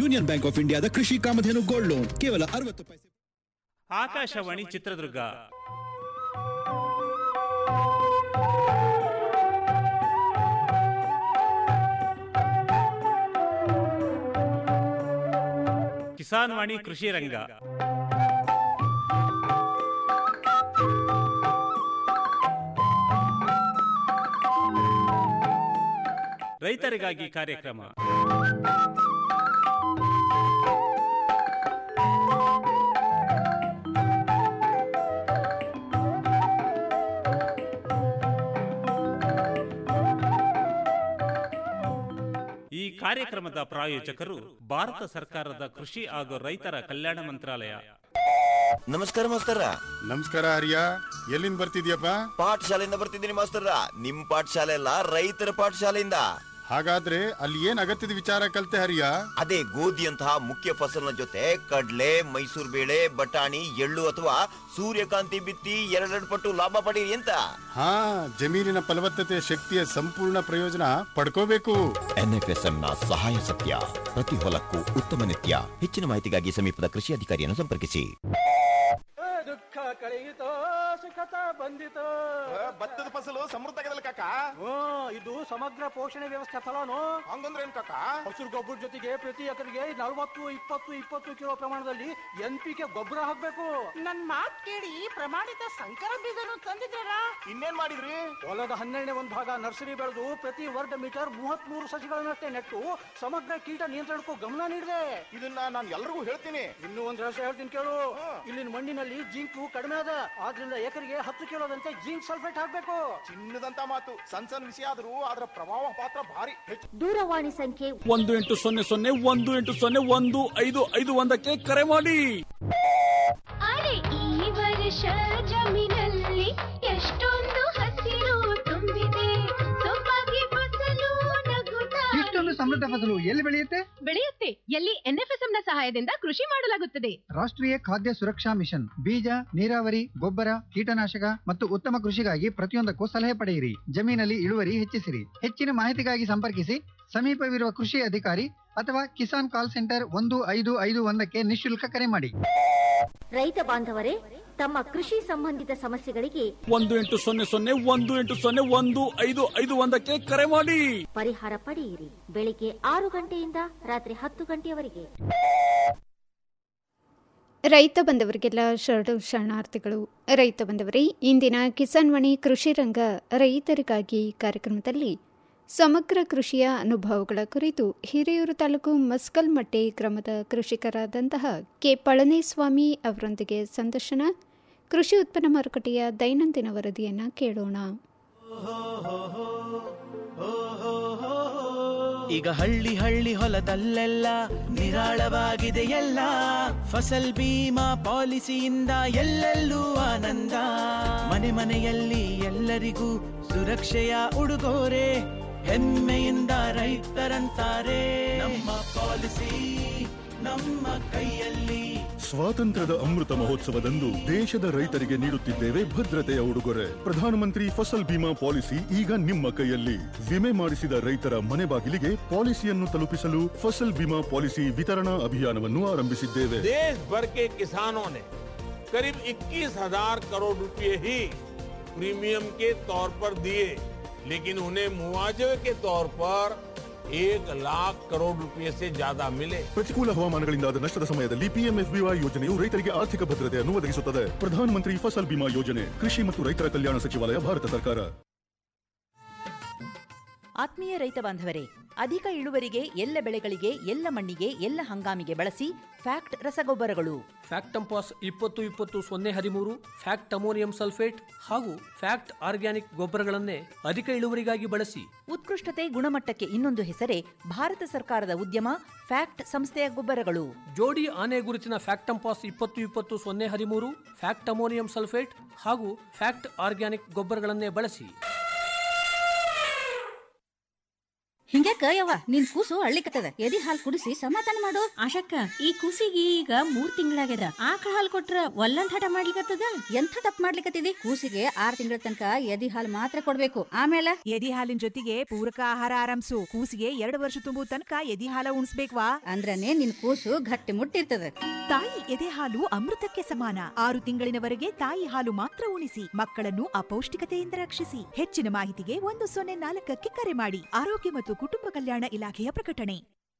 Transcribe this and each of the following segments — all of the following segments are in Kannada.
ಯೂನಿಯನ್ ಬ್ಯಾಂಕ್ ಆಫ್ ಇಂಡಿಯಾದ ಕೃಷಿ ಕಾಮಧೇನು ಗೋಲ್ಡ್ ಲೋನ್ ಕೇವಲ ಅರವತ್ತು ಪೈಸೆ ಆಕಾಶವಾಣಿ ಚಿತ್ರದುರ್ಗ ಕಿಸಾನ್ ವಾಣಿ ಕೃಷಿ ರಂಗ ರೈತರಿಗಾಗಿ ಕಾರ್ಯಕ್ರಮ ಈ ಕಾರ್ಯಕ್ರಮದ ಪ್ರಾಯೋಜಕರು ಭಾರತ ಸರ್ಕಾರದ ಕೃಷಿ ಹಾಗೂ ರೈತರ ಕಲ್ಯಾಣ ಮಂತ್ರಾಲಯ ನಮಸ್ಕಾರ ಮಾಸ್ತರ ನಮಸ್ಕಾರ ಹರಿಯ ಎಲ್ಲಿಂದ ಬರ್ತಿದ್ಯಪ್ಪ ಪಾಠಶಾಲೆಯಿಂದ ಬರ್ತಿದ್ದೀನಿ ಮಾಸ್ತರ ನಿಮ್ ಪಾಠಶಾಲೆ ಅಲ್ಲ ರೈತರ ಪಾಠಶಾಲೆಯಿಂದ ಹಾಗಾದ್ರೆ ಅಲ್ಲಿ ಏನ್ ಅಗತ್ಯದ ವಿಚಾರ ಕಲ್ತೆ ಹರಿಯ ಅದೇ ಗೋಧಿಯಂತಹ ಮುಖ್ಯ ಫಸಲಿನ ಜೊತೆ ಕಡ್ಲೆ ಮೈಸೂರು ಬೇಳೆ ಬಟಾಣಿ ಎಳ್ಳು ಅಥವಾ ಸೂರ್ಯಕಾಂತಿ ಬಿತ್ತಿ ಎರಡೆರಡು ಪಟ್ಟು ಲಾಭ ಪಡೀರಿ ಅಂತ ಹಾ ಜಮೀನಿನ ಫಲವತ್ತತೆ ಶಕ್ತಿಯ ಸಂಪೂರ್ಣ ಪ್ರಯೋಜನ ಪಡ್ಕೋಬೇಕು ಎನ್ಎಫ್ಎಸ್ಎಂ ನ ಸಹಾಯ ಸತ್ಯ ಪ್ರತಿ ಹೊಲಕ್ಕೂ ಉತ್ತಮ ನಿತ್ಯ ಹೆಚ್ಚಿನ ಮಾಹಿತಿಗಾಗಿ ಸಮೀಪದ ಕೃಷಿ ಅಧಿಕಾರಿಯನ್ನು ಸಂಪರ್ಕಿಸಿ ದುಃಖ ಕಳೆಯಿತೋ ಸುಖತ ಬಂದಿತೋ ಭತ್ತದ ಫಸಲು ಸಮೃದ್ಧ ಆಗದಲ್ಲ ಕಾಕ ಹ್ಮ್ ಇದು ಸಮಗ್ರ ಪೋಷಣೆ ವ್ಯವಸ್ಥೆ ಫಲನು ಹಂಗಂದ್ರೆ ಏನ್ ಕಾಕ ಹಸಿರು ಗೊಬ್ಬರ ಜೊತೆಗೆ ಪ್ರತಿ ಎಕರೆಗೆ ನಲವತ್ತು ಇಪ್ಪತ್ತು ಇಪ್ಪತ್ತು ಕಿಲೋ ಪ್ರಮಾಣದಲ್ಲಿ ಎನ್ ಪಿ ಕೆ ಗೊಬ್ಬರ ಹಾಕ್ಬೇಕು ನನ್ ಮಾತ್ ಕೇಳಿ ಪ್ರಮಾಣಿತ ಸಂಕರ ಬೀಜನು ತಂದಿದ್ದೀರಾ ಇನ್ನೇನ್ ಮಾಡಿದ್ರಿ ಹೊಲದ ಹನ್ನೆರಡನೇ ಒಂದು ಭಾಗ ನರ್ಸರಿ ಬೆಳೆದು ಪ್ರತಿ ವರ್ಗ ಮೀಟರ್ ಮೂವತ್ತ್ ಮೂರು ಸಸಿಗಳನ್ನಷ್ಟೇ ನೆಟ್ಟು ಸಮಗ್ರ ಕೀಟ ನಿಯಂತ್ರಣಕ್ಕೂ ಗಮನ ನೀಡಿದೆ ಇದನ್ನ ನಾನು ಎಲ್ರಿಗೂ ಹೇಳ್ತೀನಿ ಇನ್ನೂ ಒಂದು ರಹಸ್ಯ ಹೇಳ್ತೀನಿ ಕೇಳು ಇಲ್ಲಿನ ಮಣ್ಣಿನಲ್ಲಿ ಜಿಂಕು ಕಡಿಮೆ ಅದ ಆದ್ರಿಂದ ಎಕರೆಗೆ ಹತ್ತು ಕಿಲೋದಂತೆ ಜಿಂಕ್ ಸಲ್ಫೇಟ್ ಹಾಕ್ಬೇಕು ಚಿನ್ನದಂತ ಮಾತು ಸಣ್ಣ ಸಣ್ಣ ವಿಷಯ ಆದ್ರೂ ಅದರ ಪ್ರಭಾವ ಪಾತ್ರ ಭಾರಿ ಹೆಚ್ಚು ದೂರವಾಣಿ ಸಂಖ್ಯೆ ಒಂದು ಎಂಟು ಸೊನ್ನೆ ಸೊನ್ನೆ ಒಂದು ಎಂಟು ಸೊನ್ನೆ ಒಂದು ಐದು ಐದು ಒಂದಕ್ಕೆ ಕರೆ ಮಾಡಿ ಅರೆ ಈ ವರ್ಷ ಜಮೀನಲ್ಲಿ ಎಷ್ಟೊಂದು ಹಸಿರು ತುಂಬಿದೆ ಸೊಬಗೆ ಫಸಲು ನಗುತ್ತಾ ಇಷ್ಟೊಂದು ಸಮೃದ್ಧ ಫಸಲು ಎಲ್ಲಿ ಬೆಳೆಯುತ್ತೆ ಬೆಳೆಯುತ್ತೆ ಎಲ್ಲಿ ಎನ್ಎಫ್ಎಸ್ಎಂ ನ ಸಹಾಯದಿಂದ ಕೃಷಿ ಮಾಡಲಾಗುತ್ತದೆ ರಾಷ್ಟ್ರೀಯ ಖಾದ್ಯ ಸುರಕ್ಷಾ ಮಿಷನ್ ಬೀಜ ನೀರಾವರಿ ಗೊಬ್ಬರ ಕೀಟನಾಶಕ ಮತ್ತು ಉತ್ತಮ ಕೃಷಿಗಾಗಿ ಪ್ರತಿಯೊಂದಕ್ಕೂ ಸಲಹೆ ಪಡೆಯಿರಿ ಜಮೀನಲ್ಲಿ ಇಳುವರಿ ಹೆಚ್ಚಿಸಿರಿ ಹೆಚ್ಚಿನ ಮಾಹಿತಿಗಾಗಿ ಸಂಪರ್ಕಿಸಿ ಸಮೀಪವಿರುವ ಕೃಷಿ ಅಧಿಕಾರಿ ಅಥವಾ ಕಿಸಾನ್ ಕಾಲ್ ಸೆಂಟರ್ ಒಂದು ಐದು ಐದು ಒಂದಕ್ಕೆ ನಿಶುಲ್ಕ ಕರೆ ಮಾಡಿ ರೈತ ಬಾಂಧವರೇ ತಮ್ಮ ಕೃಷಿ ಸಂಬಂಧಿತ ಸಮಸ್ಯೆಗಳಿಗೆ ಒಂದು ಎಂಟು ಸೊನ್ನೆ ಸೊನ್ನೆ ಒಂದು ಎಂಟು ಸೊನ್ನೆ ಒಂದು ಐದು ಐದು ಒಂದಕ್ಕೆ ಕರೆ ಮಾಡಿ ಪರಿಹಾರ ಪಡೆಯಿರಿ ಬೆಳಿಗ್ಗೆ ಆರು ಗಂಟೆಯಿಂದ ರಾತ್ರಿ ಹತ್ತು ಗಂಟೆಯವರೆಗೆ ರೈತ ಬಂದವರಿಗೆಲ್ಲ ಶರಡು ಶರಣಾರ್ಥಿಗಳು ರೈತ ಬಂದವರೇ ಇಂದಿನ ಕಿಸಾನ್ ವಾಣಿ ಕೃಷಿ ರಂಗ ರೈತರಿಗಾಗಿ ಕಾರ್ಯಕ್ರಮದಲ್ಲಿ ಸಮಗ್ರ ಕೃಷಿಯ ಅನುಭವಗಳ ಕುರಿತು ಹಿರಿಯೂರು ತಾಲೂಕು ಮಸ್ಕಲ್ಮಟ್ಟೆ ಗ್ರಾಮದ ಕೃಷಿಕರಾದಂತಹ ಕೆ ಪಳನಿಸ್ವಾಮಿ ಅವರೊಂದಿಗೆ ಸಂದರ್ಶನ ಕೃಷಿ ಉತ್ಪನ್ನ ಮಾರುಕಟ್ಟೆಯ ದೈನಂದಿನ ವರದಿಯನ್ನು ಕೇಳೋಣ ಈಗ ಹಳ್ಳಿ ಹಳ್ಳಿ ಹೊಲದಲ್ಲೆಲ್ಲ ನಿರಾಳವಾಗಿದೆ ಎಲ್ಲ ಫಸಲ್ ಬೀಮಾ ಪಾಲಿಸಿಯಿಂದ ಎಲ್ಲೆಲ್ಲೂ ಆನಂದ ಮನೆ ಮನೆಯಲ್ಲಿ ಎಲ್ಲರಿಗೂ ಸುರಕ್ಷೆಯ ಉಡುಗೊರೆ ಹೆಮ್ಮೆಯಿಂದ ರೈತರಂತಾರೆ ನಮ್ಮ ಪಾಲಿಸಿ ನಮ್ಮ ಕೈಯಲ್ಲಿ ಸ್ವಾತಂತ್ರ್ಯದ ಅಮೃತ ಮಹೋತ್ಸವದಂದು ದೇಶದ ರೈತರಿಗೆ ನೀಡುತ್ತಿದ್ದೇವೆ ಭದ್ರತೆಯ ಉಡುಗೊರೆ ಪ್ರಧಾನಮಂತ್ರಿ ಫಸಲ್ ಬಿಮಾ ಪಾಲಿಸಿ ಈಗ ನಿಮ್ಮ ಕೈಯಲ್ಲಿ ವಿಮೆ ಮಾಡಿಸಿದ ರೈತರ ಮನೆ ಬಾಗಿಲಿಗೆ ಪಾಲಿಸಿಯನ್ನು ತಲುಪಿಸಲು ಫಸಲ್ ಬಿಮಾ ಪಾಲಿಸಿ ವಿತರಣಾ ಅಭಿಯಾನವನ್ನು ಆರಂಭಿಸಿದ್ದೇವೆ देश भर के किसानों ने करीब 21,000 करोड़ रुपए ही प्रीमियम के तौर पर दिए लेकिन उन्हें मुआवजे के तौर पर एक लाख करोड़ रुपए से ज्यादा मिले ಪ್ರತಿಕೂಲ ಹವಾಮಾನಗಳಿಂದಾದ ನಷ್ಟದ ಸಮಯದಲ್ಲಿ ಪಿಎಂಎಫ್ಬಿವೈ ಯೋಜನೆಯು ರೈತರಿಗೆ ಆರ್ಥಿಕ ಭದ್ರತೆಯನ್ನು ಒದಗಿಸುತ್ತದೆ ಪ್ರಧಾನಮಂತ್ರಿ ಫಸಲ್ ಬಿಮಾ ಯೋಜನೆ ಕೃಷಿ ಮತ್ತು ರೈತರ ಕಲ್ಯಾಣ ಸಚಿವಾಲಯ ಭಾರತ ಸರ್ಕಾರ ಆತ್ಮೀಯ ರೈತ ಬಾಂಧವರೇ ಅಧಿಕ ಇಳುವರಿಗೆ ಎಲ್ಲ ಬೆಳೆಗಳಿಗೆ ಎಲ್ಲ ಮಣ್ಣಿಗೆ ಎಲ್ಲ ಹಂಗಾಮಿಗೆ ಬಳಸಿ ಫ್ಯಾಕ್ಟ್ ರಸಗೊಬ್ಬರಗಳು ಫ್ಯಾಕ್ಟ್ ಟಂಪಾಸ್ ಇಪ್ಪತ್ತು ಇಪ್ಪತ್ತು ಸೊನ್ನೆ ಹದಿಮೂರು ಫ್ಯಾಕ್ಟ್ ಅಮೋನಿಯಂ ಸಲ್ಫೇಟ್ ಹಾಗೂ ಫ್ಯಾಕ್ಟ್ ಆರ್ಗ್ಯಾನಿಕ್ ಗೊಬ್ಬರಗಳನ್ನೇ ಅಧಿಕ ಇಳುವರಿಗಾಗಿ ಬಳಸಿ ಉತ್ಕೃಷ್ಟತೆ ಗುಣಮಟ್ಟಕ್ಕೆ ಇನ್ನೊಂದು ಹೆಸರೇ ಭಾರತ ಸರ್ಕಾರದ ಉದ್ಯಮ ಫ್ಯಾಕ್ಟ್ ಸಂಸ್ಥೆಯ ಗೊಬ್ಬರಗಳು ಜೋಡಿ ಆನೆ ಗುರುತಿನ ಫ್ಯಾಕ್ಟ್ ಟಂಪಾಸ್ ಇಪ್ಪತ್ತು ಇಪ್ಪತ್ತು ಸೊನ್ನೆ ಹದಿಮೂರು ಫ್ಯಾಕ್ಟ್ ಅಮೋನಿಯಂ ಸಲ್ಫೇಟ್ ಹಾಗೂ ಫ್ಯಾಕ್ಟ್ ಆರ್ಗ್ಯಾನಿಕ್ ಗೊಬ್ಬರಗಳನ್ನೇ ಬಳಸಿ ಹಿಂಗ್ಯಾಕ ಯವ್ವ ನಿನ್ ಕೂಸು ಅಳ್ಳಿಕತ್ತದ ಎದಿ ಹಾಲ್ ಕುಡಿಸಿ ಸಮಾಧಾನ ಮಾಡು ಆಶಕ್ಕ ಈ ಕೂಸಿಗೆ ಈಗ ಮೂರ್ ತಿಂಗಳಾಗ್ಯದ ಆಕಳ ಹಾಲ್ ಕೊಟ್ರ ಒಲ್ಲಂದ್ ಹಠ ಮಾಡ್ಲಿಕತ್ತದ ಎಂಥ ತಪ್ಪು ಮಾಡ್ಲಿಕತ್ತಿದಿ ಕೂಸಿಗೆ ಆರ್ ತಿಂಗಳ ತನಕ ಎದಿ ಹಾಲ್ ಮಾತ್ರ ಕೊಡ್ಬೇಕು ಆಮೇಲೆ ಎದಿ ಹಾಲಿನ ಜೊತೆಗೆ ಪೂರಕ ಆಹಾರ ಆರಂಭಿಸು ಕೂಸಿಗೆ ಎರಡು ವರ್ಷ ತುಂಬುವ ತನಕ ಎದಿ ಹಾಲ ಉಣಿಸ್ಬೇಕ್ವಾ ಅಂದ್ರನೇ ನಿನ್ ಕೂಸು ಗಟ್ಟಿ ಮುಟ್ಟಿರ್ತದ ತಾಯಿ ಎದೆ ಹಾಲು ಅಮೃತಕ್ಕೆ ಸಮಾನ ಆರು ತಿಂಗಳಿನವರೆಗೆ ತಾಯಿ ಹಾಲು ಮಾತ್ರ ಉಣಿಸಿ ಮಕ್ಕಳನ್ನು ಅಪೌಷ್ಟಿಕತೆಯಿಂದ ರಕ್ಷಿಸಿ ಹೆಚ್ಚಿನ ಮಾಹಿತಿಗೆ ಒಂದು ಸೊನ್ನೆ ನಾಲ್ಕಕ್ಕೆ ಕರೆ ಮಾಡಿ ಆರೋಗ್ಯ ಮತ್ತು ಕುಟುಂಬ ಕಲ್ಯಾಣ ಇಲಾಖೆಯ ಪ್ರಕಟಣೆ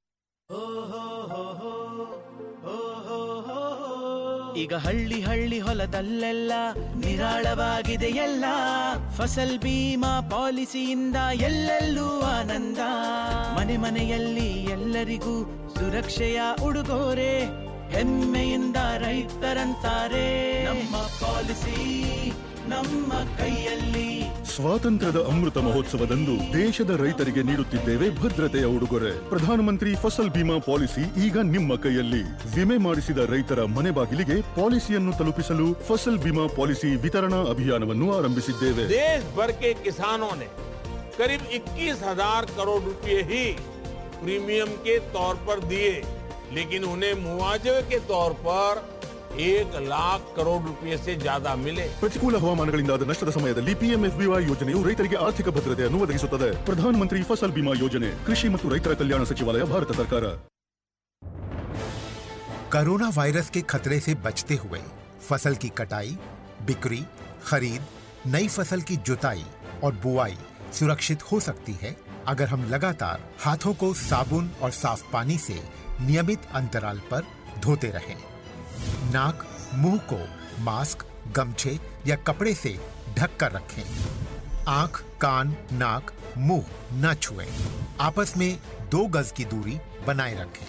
ಈಗ ಹಳ್ಳಿ ಹಳ್ಳಿ ಹೊಲದಲ್ಲೆಲ್ಲ ನಿರಾಳವಾಗಿದೆ ಎಲ್ಲ ಫಸಲ್ ಬೀಮಾ ಪಾಲಿಸಿಯಿಂದ ಎಲ್ಲೆಲ್ಲೂ ಆನಂದ ಮನೆ ಮನೆಯಲ್ಲಿ ಎಲ್ಲರಿಗೂ ಸುರಕ್ಷೆಯ ಉಡುಗೊರೆ ಹೆಮ್ಮೆಯಿಂದ ರೈತರಂತಾರೆ ನಮ್ಮ ಪಾಲಿಸಿ ನಮ್ಮ ಕೈಯಲ್ಲಿ ಸ್ವಾತಂತ್ರ್ಯದ ಅಮೃತ ಮಹೋತ್ಸವದಂದು ದೇಶದ ರೈತರಿಗೆ ನೀಡುತ್ತಿದ್ದೇವೆ ಭದ್ರತೆಯ ಉಡುಗೊರೆ ಪ್ರಧಾನಮಂತ್ರಿ ಫಸಲ್ ಬಿಮಾ ಪಾಲಿಸಿ ಈಗ ನಿಮ್ಮ ಕೈಯಲ್ಲಿ ವಿಮೆ ಮಾಡಿಸಿದ ರೈತರ ಮನೆ ಬಾಗಿಲಿಗೆ ಪಾಲಿಸಿಯನ್ನು ತಲುಪಿಸಲು ಫಸಲ್ ಬಿಮಾ ಪಾಲಿಸಿ ವಿತರಣಾ ಅಭಿಯಾನವನ್ನು ಆರಂಭಿಸಿದ್ದೇವೆ देश भर के किसानों ने करीब 21,000 करोड़ रुपए ही प्रीमियम के तौर पर दिए लेकिन उन्हें मुआवजे के तौर पर एक लाख करोड़ रुपए से ज्यादा मिले ಪ್ರತಿಕೂಲ ಹವಾಮಾನಗಳಿಂದಾದ ನಷ್ಟದ ಸಮಯದಲ್ಲಿ ಪಿಎಂಎಫ್ಬಿವೈ ಯೋಜನೆಯು ರೈತರಿಗೆ ಆರ್ಥಿಕ ಭದ್ರತೆಯನ್ನು ಒದಗಿಸುತ್ತದೆ ಪ್ರಧಾನಮಂತ್ರಿ ಫಸಲ್ ಬಿಮಾ ಯೋಜನೆ ಕೃಷಿ ಮತ್ತು ರೈತರ ಕಲ್ಯಾಣ ಸಚಿವಾಲಯ ಭಾರತ ಸರ್ಕಾರ कोरोना वायरस के खतरे से बचते हुए फसल की कटाई बिक्री खरीद नई फसल की जुताई और बुआई सुरक्षित हो सकती है अगर हम लगातार हाथों को साबुन और साफ पानी से नियमित अंतराल पर धोते रहें नाक मुंह को मास्क गमछे या कपड़े से ढक कर रखें आंख कान नाक मुंह न छुएं आपस में दो गज की दूरी बनाए रखें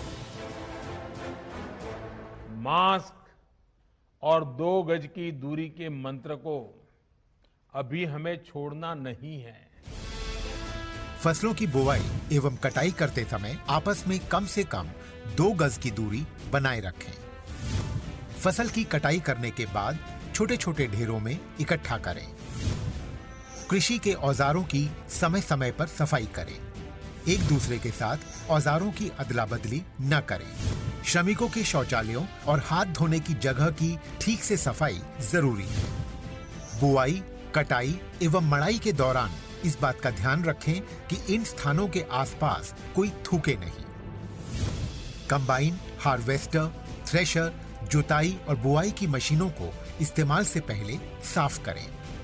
मास्क और दो गज की दूरी के मंत्र को अभी हमें छोड़ना नहीं है फसलों की बुवाई एवं कटाई करते समय आपस में कम से कम दो गज की दूरी बनाए रखें फसल की कटाई करने के बाद छोटे छोटे ढेरों में इकट्ठा करें कृषि के औजारों की समय समय पर सफाई करें एक दूसरे के साथ औजारों की अदला बदली न करें श्रमिकों के शौचालयों और हाथ धोने की जगह की ठीक से सफाई जरूरी है बुआई कटाई एवं मड़ाई के दौरान इस बात का ध्यान रखें कि इन स्थानों के आसपास कोई थूके नहीं कंबाइन हार्वेस्टर थ्रेशर जुताई और बुआई की मशीनों को इस्तेमाल से पहले साफ करें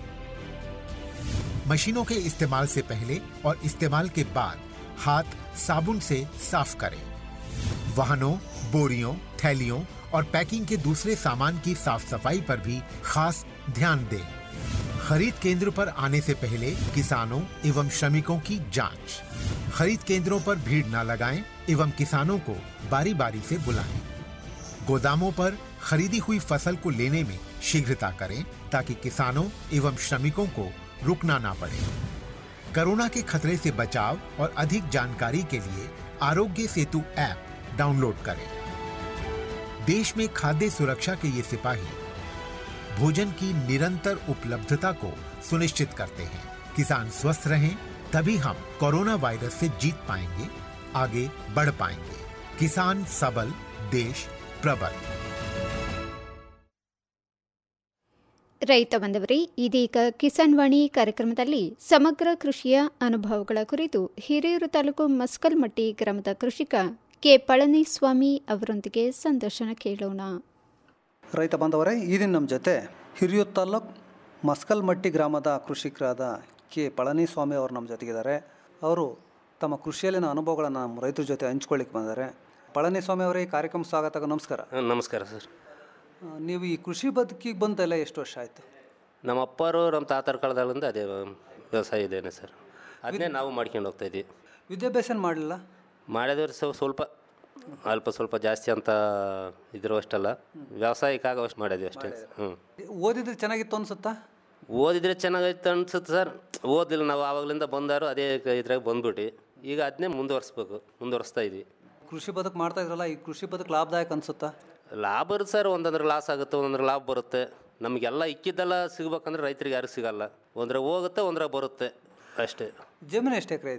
मशीनों के इस्तेमाल से पहले और इस्तेमाल के बाद हाथ साबुन से साफ करें वाहनों बोरियों थैलियों और पैकिंग के दूसरे सामान की साफ सफाई पर भी खास ध्यान दें खरीद केंद्र पर आने से पहले किसानों एवं श्रमिकों की जांच खरीद केंद्रों पर भीड़ न लगाएं एवं किसानों को बारी बारी से बुलाएं गोदामों पर खरीदी हुई फसल को लेने में शीघ्रता करें ताकि किसानों एवं श्रमिकों को रुकना ना पड़े कोरोना के खतरे से बचाव और अधिक जानकारी के लिए आरोग्य सेतु ऐप डाउनलोड करें देश में खाद्य सुरक्षा के ये सिपाही भोजन की निरंतर उपलब्धता को सुनिश्चित करते हैं किसान स्वस्थ रहें तभी हम कोरोना वायरस से जीत पाएंगे आगे बढ़ पाएंगे किसान सबल देश प्रबल ರೈತ ಬಂದವರೇ ಇದೀಗ ಕಿಸಾನ್ ವಾಣಿ ಕಾರ್ಯಕ್ರಮದಲ್ಲಿ ಸಮಗ್ರ ಕೃಷಿಯ ಅನುಭವಗಳ ಕುರಿತು ಹಿರಿಯೂರು ತಾಲೂಕು ಮಸ್ಕಲ್ಮಟ್ಟಿ ಗ್ರಾಮದ ಕೃಷಿಕ ಕೆ ಪಳನಿಸ್ವಾಮಿ ಅವರೊಂದಿಗೆ ಸಂದರ್ಶನ ಕೇಳೋಣ ರೈತ ಬಾಂಧವರೇ ಈ ದಿನ ನಮ್ಮ ಜೊತೆ ಹಿರಿಯೂರು ತಾಲ್ಲೂಕು ಮಸ್ಕಲ್ಮಟ್ಟಿ ಗ್ರಾಮದ ಕೃಷಿಕರಾದ ಕೆ ಪಳನಿಸ್ವಾಮಿ ಅವರು ನಮ್ಮ ಜೊತೆಗಿದ್ದಾರೆ ಅವರು ತಮ್ಮ ಕೃಷಿಯಲ್ಲಿನ ಅನುಭವಗಳನ್ನು ನಮ್ಮ ರೈತರ ಜೊತೆ ಹಂಚ್ಕೊಳ್ಳಿಕ್ಕೆ ಬಂದಿದ್ದಾರೆ ಪಳನಿಸ್ವಾಮಿ ಅವರೇ ಈ ಕಾರ್ಯಕ್ರಮ ಸ್ವಾಗತ ನಮಸ್ಕಾರ ನಮಸ್ಕಾರ ಸರ್ ಆ, ನೀವು ಈ ಕೃಷಿ ಬದುಕಿಗೆ ಬಂತೆಲ್ಲ ಎಷ್ಟು ವರ್ಷ ಆಯಿತು ನಮ್ಮ ಅಪ್ಪರು ನಮ್ಮ ತಾತರ ಕಾಲದಾಗಿಂದ ಅದೇ ವ್ಯವಸಾಯ ಇದೇನೆ ಸರ್ ಅದನ್ನೇ ನಾವು ಮಾಡ್ಕೊಂಡು ಹೋಗ್ತಾ ಇದ್ವಿ ವಿದ್ಯಾಭ್ಯಾಸ ಮಾಡಲಿಲ್ಲ ಮಾಡಿದ್ರೆ ಸ್ವ ಸ್ವಲ್ಪ ಅಲ್ಪ ಸ್ವಲ್ಪ ಜಾಸ್ತಿ ಅಂತ ಇದ್ರು ಅಷ್ಟಲ್ಲ ವ್ಯವಸಾಯಕ್ಕಾಗ ಅಷ್ಟು ಮಾಡಿದ್ವಿ ಅಷ್ಟೇ ಹ್ಞೂ ಓದಿದ್ರೆ ಚೆನ್ನಾಗಿತ್ತು ಅನ್ಸುತ್ತಾ ಓದಿದ್ರೆ ಚೆನ್ನಾಗೈತೆ ಅನ್ಸುತ್ತೆ ಸರ್ ಓದಿಲ್ಲ ನಾವು ಆವಾಗಲಿಂದ ಬಂದಾರು ಅದೇ ಇದ್ರಾಗ ಬಂದ್ಬಿಟ್ಟು ಈಗ ಅದನ್ನೇ ಮುಂದುವರಿಸ್ಬೇಕು ಮುಂದುವರಿಸ್ತಾ ಇದ್ವಿ ಕೃಷಿ ಬದುಕು ಮಾಡ್ತಾ ಇದ್ರಲ್ಲ ಈ ಕೃಷಿ ಬದುಕು ಲಾಭದಾಯಕ ಅನ್ಸುತ್ತಾ ಲಾಭ ಇರುತ್ತೆ ಸರ್ ಒಂದೊಂದ್ರೆ ಲಾಸ್ ಆಗುತ್ತೆ ಒಂದೊಂದ್ರೆ ಲಾಭ ಬರುತ್ತೆ ನಮಗೆಲ್ಲ ಇಕ್ಕಿದ್ದೆಲ್ಲ ಸಿಗ್ಬೇಕಂದ್ರೆ ರೈತರಿಗೆ ಯಾರು ಸಿಗಲ್ಲ ಒಂದ್ರೆ ಹೋಗುತ್ತೆ ಒಂದ್ರೆ ಬರುತ್ತೆ ಅಷ್ಟೇ ಜಮೀನು ಎಷ್ಟು ಎಕರೆ ಇದೆ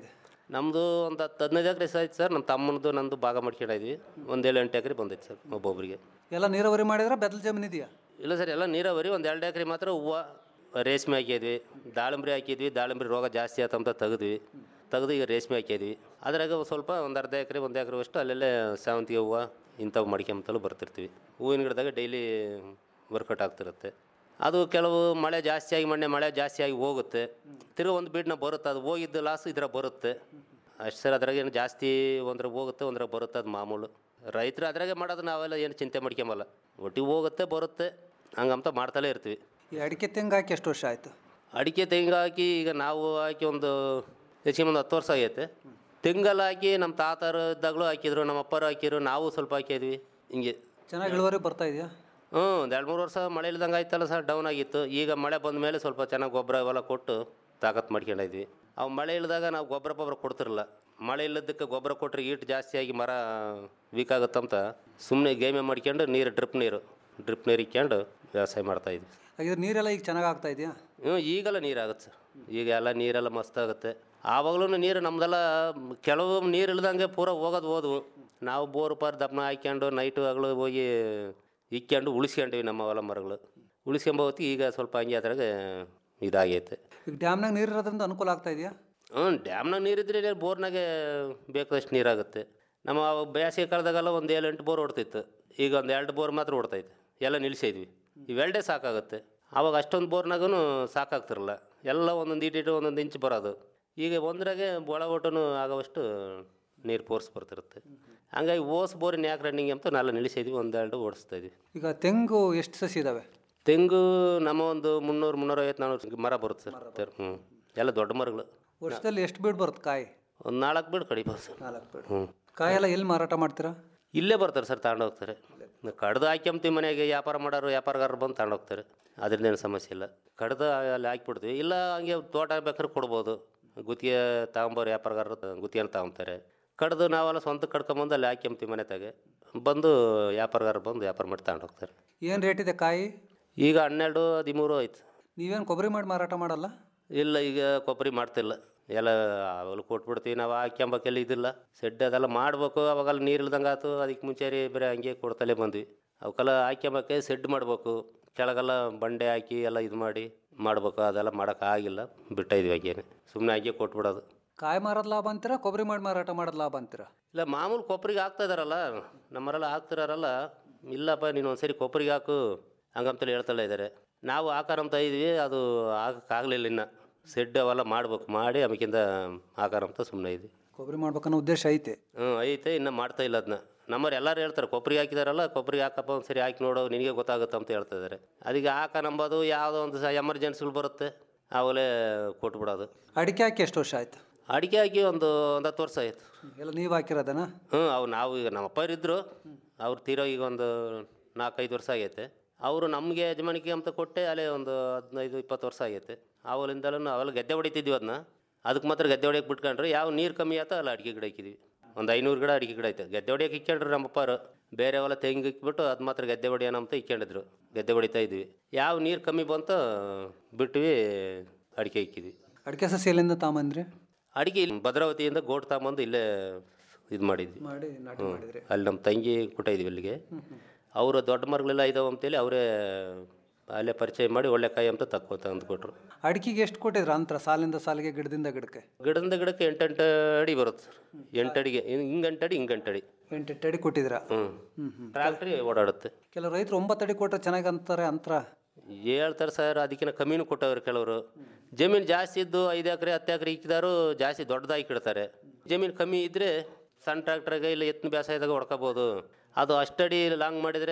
ನಮ್ಮದು ಒಂದು ಹತ್ತು ಹದಿನೈದು ಎಕರೆ ಆಯ್ತು ಸರ್ ನಮ್ಮ ತಮ್ಮನದು ನಂದು ಭಾಗ ಮಾಡ್ಕೊಂಡಿದ್ವಿ ಒಂದು ಏಳು ಎಂಟು ಎಕರೆ ಬಂದೈತೆ ಸರ್ ಒಬ್ಬೊಬ್ಬರಿಗೆ ಎಲ್ಲ ನೀರಾವರಿ ಮಾಡಿದ್ರೆ ಬೆದಲ್ ಜಮೀನು ಇದೆಯಾ ಇಲ್ಲ ಸರ್ ಎಲ್ಲ ನೀರಾವರಿ ಒಂದು ಎರಡು ಎಕರೆ ಮಾತ್ರ ಹೂವು ರೇಷ್ಮೆ ಹಾಕಿದ್ವಿ ದಾಳಿಂಬ್ರಿ ಹಾಕಿದ್ವಿ ದಾಳಿಂಬ್ರಿ ರೋಗ ಜಾಸ್ತಿ ಆತಂತ ತೆಗೆದ್ವಿ ತೆಗೆದು ಈಗ ರೇಷ್ಮೆ ಹಾಕಿದ್ವಿ ಅದ್ರಾಗ ಒಂದ್ ಸ್ವಲ್ಪ ಒಂದು ಅರ್ಧ ಎಕರೆ ಒಂದು ಎಕರೆ ಅಷ್ಟು ಅಲ್ಲೆಲ್ಲೇ ಸೇವಂತಿಗೆ ಹೂವು ಇಂಥವು ಮಡ್ಕೊಂತಲೂ ಬರ್ತಿರ್ತೀವಿ ಹೂವಿನ ಗಿಡದಾಗ ಡೈಲಿ ವರ್ಕೌಟ್ ಆಗ್ತಿರುತ್ತೆ ಅದು ಕೆಲವು ಮಳೆ ಜಾಸ್ತಿ ಆಗಿ ಮೊನ್ನೆ ಮಳೆ ಜಾಸ್ತಿ ಆಗಿ ಹೋಗುತ್ತೆ ತಿರ್ಗಿ ಒಂದು ಬೀಡ್ನ ಬರುತ್ತೆ ಅದು ಹೋಗಿದ್ದು ಲಾಸ್ ಇದ್ರಾಗ ಬರುತ್ತೆ ಅಷ್ಟು ಸರ್ ಅದ್ರಾಗ ಏನು ಜಾಸ್ತಿ ಒಂದ್ರಾಗ ಹೋಗುತ್ತೆ ಒಂದ್ರಾಗ ಬರುತ್ತೆ ಅದು ಮಾಮೂಲು ರೈತರು ಅದ್ರಾಗೆ ಮಾಡೋದು ನಾವೆಲ್ಲ ಏನು ಚಿಂತೆ ಮಾಡ್ಕೊಂಬಲ್ಲ ಒಟ್ಟಿಗೆ ಹೋಗುತ್ತೆ ಬರುತ್ತೆ ಹಂಗಂತ ಮಾಡ್ತಲೇ ಇರ್ತೀವಿ ಈ ಅಡಿಕೆ ತೆಂಗು ಹಾಕಿ ಎಷ್ಟು ವರ್ಷ ಆಯಿತು ಅಡಿಕೆ ತೆಂಗು ಹಾಕಿ ಈಗ ನಾವು ಹಾಕಿ ಒಂದು ಹೆಚ್ಚಿಗೆ ಒಂದು ಹತ್ತು ವರ್ಷ ಆಗೈತೆ ತೆಂಗಲ್ಲಿ ಹಾಕಿ ನಮ್ಮ ತಾತರು ಇದ್ದಾಗಲೂ ಹಾಕಿದ್ರು ನಮ್ಮ ಅಪ್ಪರು ಹಾಕಿದ್ರು ನಾವು ಸ್ವಲ್ಪ ಹಾಕಿದ್ವಿ ಹಿಂಗೆ ಚೆನ್ನಾಗಿ ಇಳುವರಿ ಬರ್ತಾ ಇದೆಯಾ ಹ್ಞೂ ಒಂದು ಎರಡು ಮೂರು ವರ್ಷ ಮಳೆ ಇಲ್ದಂಗೆ ಆಯ್ತಲ್ಲ ಸರ್ ಡೌನ್ ಆಗಿತ್ತು ಈಗ ಮಳೆ ಬಂದ ಮೇಲೆ ಸ್ವಲ್ಪ ಚೆನ್ನಾಗಿ ಗೊಬ್ಬರ ಇವೆಲ್ಲ ಕೊಟ್ಟು ತಾಕತ್ತು ಮಾಡ್ಕೊಂಡಿದ್ವಿ ಅವು ಮಳೆ ಇಲ್ಲದಾಗ ನಾವು ಗೊಬ್ಬರ ಗೊಬ್ಬರ ಕೊಡ್ತಿರಲ್ಲ ಮಳೆ ಇಲ್ಲದಕ್ಕೆ ಗೊಬ್ಬರ ಕೊಟ್ಟರೆ ಈಟ್ ಜಾಸ್ತಿ ಆಗಿ ಮರ ವೀಕ್ ಆಗುತ್ತಂತ ಸುಮ್ಮನೆ ಗೇಮೆ ಮಾಡ್ಕೊಂಡು ನೀರು ಡ್ರಿಪ್ ನೀರು ಡ್ರಿಪ್ ನೀರು ಇಕ್ಕೊಂಡು ವ್ಯವಸಾಯ ಮಾಡ್ತಾಯಿದ್ವಿ ಹಾಗಿದ್ರೆ ನೀರೆಲ್ಲ ಈಗ ಚೆನ್ನಾಗಿ ಆಗ್ತಾ ಇದೆಯಾ ಹ್ಞೂ ಈಗೆಲ್ಲ ನೀರಾಗುತ್ತೆ ಸರ್ ಈಗ ಎಲ್ಲ ನೀರೆಲ್ಲ ಮಸ್ತ್ ಆಗುತ್ತೆ ಆವಾಗಲೂ ನೀರು ನಮ್ದೆಲ್ಲ ಕೆಲವು ನೀರು ಇಲ್ದಂಗೆ ಪೂರ ಹೋಗೋದು ಹೋದ್ವು ನಾವು ಬೋರ್ ಪಾರ್ ದಪ್ಪನ ಹಾಕ್ಕೊಂಡು ನೈಟು ಹಗಲು ಹೋಗಿ ಇಕ್ಕೊಂಡು ಉಳಿಸ್ಕೊಂಡ್ವಿ ನಮ್ಮ ಹೊಲ ಮರಗಳು ಉಳಿಸ್ಕೊಂಬ ಹೊತ್ತಿಗೆ ಈಗ ಸ್ವಲ್ಪ ಹಂಗೆ ಅದ್ರಾಗ ಇದಾಗೈತೆ ಈಗ ಡ್ಯಾಮ್ನಾಗ ನೀರು ಇರೋದ್ರಿಂದ ಅನುಕೂಲ ಆಗ್ತಾ ಇದೆಯಾ ಹ್ಞೂ ಡ್ಯಾಮ್ನಾಗ ನೀರಿದ್ರೆ ಬೋರ್ನಾಗೆ ಬೇಕಾದಷ್ಟು ನೀರಾಗುತ್ತೆ ನಮ್ಮ ಬೇಸಿಗೆ ಕಾಲದಾಗೆಲ್ಲ ಒಂದು ಏಳು ಎಂಟು ಬೋರ್ ಹೊಡ್ತಿತ್ತು ಈಗ ಒಂದು ಎರಡು ಬೋರ್ ಮಾತ್ರ ಹೊಡ್ತೈತೆ ಎಲ್ಲ ನಿಲ್ಲಿಸಿದ್ವಿ ಇವೆರಡೇ ಸಾಕಾಗುತ್ತೆ ಆವಾಗ ಅಷ್ಟೊಂದು ಬೋರ್ನಾಗೂ ಸಾಕಾಗ್ತಿರಲ್ಲ ಎಲ್ಲ ಒಂದೊಂದು ಇಟ್ಟಿಟ್ಟು ಒಂದೊಂದು ಇಂಚ್ ಬರೋದು ಈಗ ಒಂದ್ರಾಗೆ ಒಳ ಒಟ್ಟನು ಆಗೋವಷ್ಟು ನೀರು ಫೋರ್ಸ್ ಬರ್ತಿರುತ್ತೆ ಹಂಗಾಗಿ ಓಸ್ ಬೋರಿನ ಯಾಕೆ ರನ್ನಿಂಗ್ ಅಂತ ನಾವೆಲ್ಲ ನಿಲ್ಲಿಸಿದ್ವಿ ಒಂದೆರಡು ಓಡಿಸ್ತಾ ಇದ್ವಿ ಈಗ ತೆಂಗು ಎಷ್ಟು ಸಸಿ ಇದಾವೆ ತೆಂಗು ನಮ್ಮ ಒಂದು ಮುನ್ನೂರು ಮುನ್ನೂರೈವತ್ತು ನಾನ್ನೂರು ಮರ ಬರುತ್ತೆ ಸರ್ ಹ್ಞೂ ಎಲ್ಲ ದೊಡ್ಡ ಮರಗಳು ವರ್ಷದಲ್ಲಿ ಎಷ್ಟು ಬೀಡ್ ಬರುತ್ತೆ ಕಾಯಿ ಒಂದು ನಾಲ್ಕು ಬೀಡು ಕಡಿಬೋದು ಸರ್ ನಾಲ್ಕು ಬೀಡ್ ಹ್ಞೂ ಕಾಯೆಲ್ಲ ಎಲ್ಲಿ ಮಾರಾಟ ಮಾಡ್ತೀರಾ ಇಲ್ಲೇ ಬರ್ತಾರೆ ಸರ್ ತಗೊಂಡು ಹೋಗ್ತಾರೆ ಕಡ್ದು ಹಾಕ್ಯಂತೀವಿ ಮನೆಗೆ ವ್ಯಾಪಾರ ಮಾಡೋರು ವ್ಯಾಪಾರಗಾರರು ಬಂದು ತಗೊಂಡು ಹೋಗ್ತಾರೆ ಅದರಿಂದ ಏನು ಸಮಸ್ಯೆ ಇಲ್ಲ ಕಡ್ದು ಅಲ್ಲಿ ಹಾಕ್ಬಿಡ್ತೀವಿ ಇಲ್ಲ ಹಂಗೆ ತೋಟ ಬೇಕಾದ್ರೆ ಕೊಡ್ಬೋದು ಗುತ್ತಿಗೆ ತಗೊಂಬೋರು ವ್ಯಾಪಾರಗಾರರು ಗುತ್ತಿಗೆನ ತಗೊಂತಾರೆ ಕಡ್ದು ನಾವೆಲ್ಲ ಸ್ವಂತ ಕಡ್ಕೊಂಬಂದು ಅಲ್ಲಿ ಹಾಕ್ಯಂತೀವಿ ಮನೆ ತಾಗೆ ಬಂದು ವ್ಯಾಪಾರಗಾರರು ಬಂದು ವ್ಯಾಪಾರ ಮಾಡಿ ತಗೊಂಡು ಹೋಗ್ತಾರೆ ಏನು ರೇಟ್ ಇದೆ ಕಾಯಿ ಈಗ ಹನ್ನೆರಡು ಹದಿಮೂರು ಆಯ್ತು ನೀವೇನು ಕೊಬ್ಬರಿ ಮಾಡಿ ಮಾರಾಟ ಮಾಡಲ್ಲ ಇಲ್ಲ ಈಗ ಕೊಬ್ಬರಿ ಮಾಡ್ತಿಲ್ಲ ಎಲ್ಲ ಅವಾಗಲೂ ಕೊಟ್ಬಿಡ್ತೀವಿ ನಾವು ಹಾಕ್ಯಂಬಕ್ಕೆಲ್ಲ ಇದಿಲ್ಲ ಸೆಡ್ ಅದೆಲ್ಲ ಮಾಡ್ಬೇಕು ಅವಾಗೆಲ್ಲ ನೀರು ಇಲ್ದಂಗೆ ಆಯ್ತು ಅದಕ್ಕೆ ಮುಂಚೆ ರೀ ಬರೀ ಹಂಗೆ ಕೊಡ್ತಲೇ ಬಂದ್ವಿ ಅವಕ್ಕೆಲ್ಲ ಹಾಕ್ಯಂಬಕ್ಕೆ ಸೆಡ್ ಮಾಡಬೇಕು ಕೆಳಗೆಲ್ಲ ಬಂಡೆ ಹಾಕಿ ಎಲ್ಲ ಇದು ಮಾಡಿ ಮಾಡ್ಬೇಕು ಅದೆಲ್ಲ ಮಾಡೋಕ್ಕಾಗಿಲ್ಲ ಬಿಟ್ಟಿದ್ವಿ ಹಾಗೇನೆ ಸುಮ್ಮನೆ ಹಾಗೆ ಕೊಟ್ಬಿಡೋದು ಕಾಯಿ ಮಾರೋದು ಲಾಭ ಅಂತೀರಾ ಕೊಬ್ಬರಿ ಮಾಡಿ ಮಾರಾಟ ಮಾಡೋದು ಲಾಭ ಅಂತೀರಾ ಇಲ್ಲ ಮಾಮೂಲು ಕೊಬ್ಬರಿಗೆ ಹಾಕ್ತಾ ಇದಾರಲ್ಲ ನಮ್ಮರೆಲ್ಲ ಹಾಕ್ತಿರಾರಲ್ಲ ಇಲ್ಲಪ್ಪ ನೀನು ಒಂದ್ಸರಿ ಕೊಬ್ಬರಿಗೆ ಹಾಕು ಹಂಗಂತಲೇ ಹೇಳ್ತಲೇ ಇದ್ದಾರೆ ನಾವು ಹಾಕಾರಂತ ಇದ್ವಿ ಅದು ಹಾಕಕ್ಕಾಗಲಿಲ್ಲ ಇನ್ನು ಸೆಡ್ ಅವೆಲ್ಲ ಮಾಡ್ಬೇಕು ಮಾಡಿ ಆಮೇಕಿಂದ ಹಾಕಾರಂತ ಸುಮ್ಮನೆ ಇದ್ವಿ ಕೊಬ್ಬರಿ ಮಾಡ್ಬೇಕನ್ನೋ ಉದ್ದೇಶ ಐತೆ ಹ್ಞೂ ಐತೆ ಇನ್ನು ಮಾಡ್ತಾ ಇಲ್ಲ ಅದನ್ನ ನಮ್ಮವ್ರು ಎಲ್ಲರೂ ಹೇಳ್ತಾರೆ ಕೊಬ್ಬರಿಗೆ ಹಾಕಿದಾರಲ್ಲ ಕೊಬ್ಬರಿಗೆ ಹಾಕಪ್ಪ ಒಂದು ಸರಿ ಹಾಕಿ ನೋಡು ನಿನಗೆ ಗೊತ್ತಾಗುತ್ತೆ ಅಂತ ಹೇಳ್ತಾ ಇದ್ದಾರೆ ಅದಕ್ಕೆ ಹಾಕ ನಂಬೋದು ಯಾವುದೋ ಒಂದು ಸಹ ಎಮರ್ಜೆನ್ಸಿಗಳು ಬರುತ್ತೆ ಆವಾಗಲೇ ಕೊಟ್ಬಿಡೋದು ಅಡಿಕೆ ಹಾಕಿ ಎಷ್ಟು ವರ್ಷ ಆಯ್ತು ಅಡಿಕೆ ಹಾಕಿ ಒಂದು ಒಂದು ಹತ್ತು ವರ್ಷ ಆಯಿತು ಎಲ್ಲ ನೀವು ಹಾಕಿರೋದನ ಹ್ಞೂ ಅವು ನಾವು ಈಗ ನಮ್ಮ ಅಪ್ಪರು ಇದ್ದರು ಅವ್ರು ತೀರೋ ಈಗ ಒಂದು ನಾಲ್ಕೈದು ವರ್ಷ ಆಗೈತೆ ಅವರು ನಮಗೆ ಯಜಮಾನಿಕೆ ಅಂತ ಕೊಟ್ಟೆ ಅಲ್ಲೇ ಒಂದು ಹದಿನೈದು ಇಪ್ಪತ್ತು ವರ್ಷ ಆಗೈತೆ ಆವಲಿಂದಲೂ ಅವೆಲ್ಲ ಗದ್ದೆ ಹೊಡಿತಿದ್ವಿ ಅದನ್ನ ಅದಕ್ಕೆ ಮಾತ್ರ ಗದ್ದೆ ಹೊಡಿಯಕ್ಕೆ ಬಿಟ್ಕೊಂಡ್ರೆ ಯಾವ ನೀರು ಕಮ್ಮಿ ಆಯ್ತು ಅಲ್ಲ ಅಡಿಕೆ ಗಿಡ ಹಾಕಿದ್ವಿ ಒಂದು ಐನೂರು ಗಿಡ ಅಡಿಕೆ ಗಿಡ ಐತೆ ಗದ್ದೆ ಹೊಡಿಯಕ್ಕೆ ಇಕ್ಕೊಂಡ್ರು ನಮ್ಮ ಅಪ್ಪಾರು ಬೇರೆ ಹೊಲ ತೆಂಗು ಇಕ್ಬಿಟ್ಟು ಅದು ಮಾತ್ರ ಗದ್ದೆ ಹೊಡಿಯೋಣ ಅಂತ ಇಕ್ಕೊಂಡಿದ್ರು ಗದ್ದೆ ಹೊಡಿತಾ ಇದ್ವಿ ಯಾವ ನೀರು ಕಮ್ಮಿ ಬಂತು ಬಿಟ್ವಿ ಅಡಿಕೆ ಇಕ್ಕಿದ್ವಿ ಅಡಿಕೆ ಸಸಿ ಎಲ್ಲಿಂದ ತಾಂಬಂದ್ರಿ ಅಡಿಕೆ ಇಲ್ಲಿ ಭದ್ರಾವತಿಯಿಂದ ಗೋಟ್ ತಗೊಂಬಂದು ಇಲ್ಲೇ ಇದು ಮಾಡಿದ್ವಿ ಮಾಡಿ ನಾಟಿ ಹ್ಞೂ. ಮಾಡಿದ್ರಿ ಅಲ್ಲಿ ನಮ್ಮ ತಂಗಿ ಕುಟ ಇದ್ವಿ ಅಲ್ಲಿಗೆ ಅವರು ದೊಡ್ಡ ಮರಗಳೆಲ್ಲ ಇದಾವೆ ಅಂತೇಳಿ ಅವರೇ ಅಲ್ಲೇ ಪರಿಚಯ ಮಾಡಿ ಒಳ್ಳೆ ಕಾಯಿ ಅಂತ ತಕ್ಕೋ ತಂದುಕೊಟ್ರು ಅಡಿಕೆಗೆ ಎಷ್ಟು ಕೊಟ್ಟಿದ್ರ ಅಂತರ ಸಾಲಿಂದ ಸಾಲಿಗೆ ಗಿಡದಿಂದ ಗಿಡಕ್ಕೆ ಗಿಡದಿಂದ ಗಿಡಕ್ಕೆ ಎಂಟೆಂಟು ಅಡಿ ಬರುತ್ತೆ ಸರ್ ಎಂಟು ಅಡಿಗೆ ಹಿಂಗಂಟು ಅಡಿ ಹಿಂಗಂಟು ಅಡಿ ಎಂಟೆಂಟು ಅಡಿ ಕೊಟ್ಟಿದ್ರ ಹ್ಞೂ ಹ್ಮ್ ಹ್ಮ್ ಟ್ರಾಕ್ಟ್ರಿ ಓಡಾಡುತ್ತೆ ಕೆಲವು ರೈತರು ಒಂಬತ್ತು ಅಡಿ ಕೊಟ್ಟರೆ ಚೆನ್ನಾಗಿ ಅಂತಾರೆ ಅಂತರ ಹೇಳ್ತಾರೆ ಸರ್ ಅದಕ್ಕಿಂತ ಕಮ್ಮಿನೂ ಕೊಟ್ಟವ್ರು ಕೆಲವರು ಜಮೀನು ಜಾಸ್ತಿ ಇದ್ದು ಐದು ಎಕರೆ ಹತ್ತು ಎಕರೆ ಇಕ್ಕಿದಾರು ಜಾಸ್ತಿ ದೊಡ್ಡದಾಗಿ ಇಡ್ತಾರೆ ಜಮೀನು ಕಮ್ಮಿ ಇದ್ದರೆ ಸಣ್ಣ ಟ್ರ್ಯಾಕ್ಟ್ರಾಗೆ ಇಲ್ಲ ಎತ್ತಿನ ಬೇಸಾಯದಾಗ ಹೊಡ್ಕೋಬೋದು ಅದು ಅಷ್ಟಡಿ ಲಾಂಗ್ ಮಾಡಿದರೆ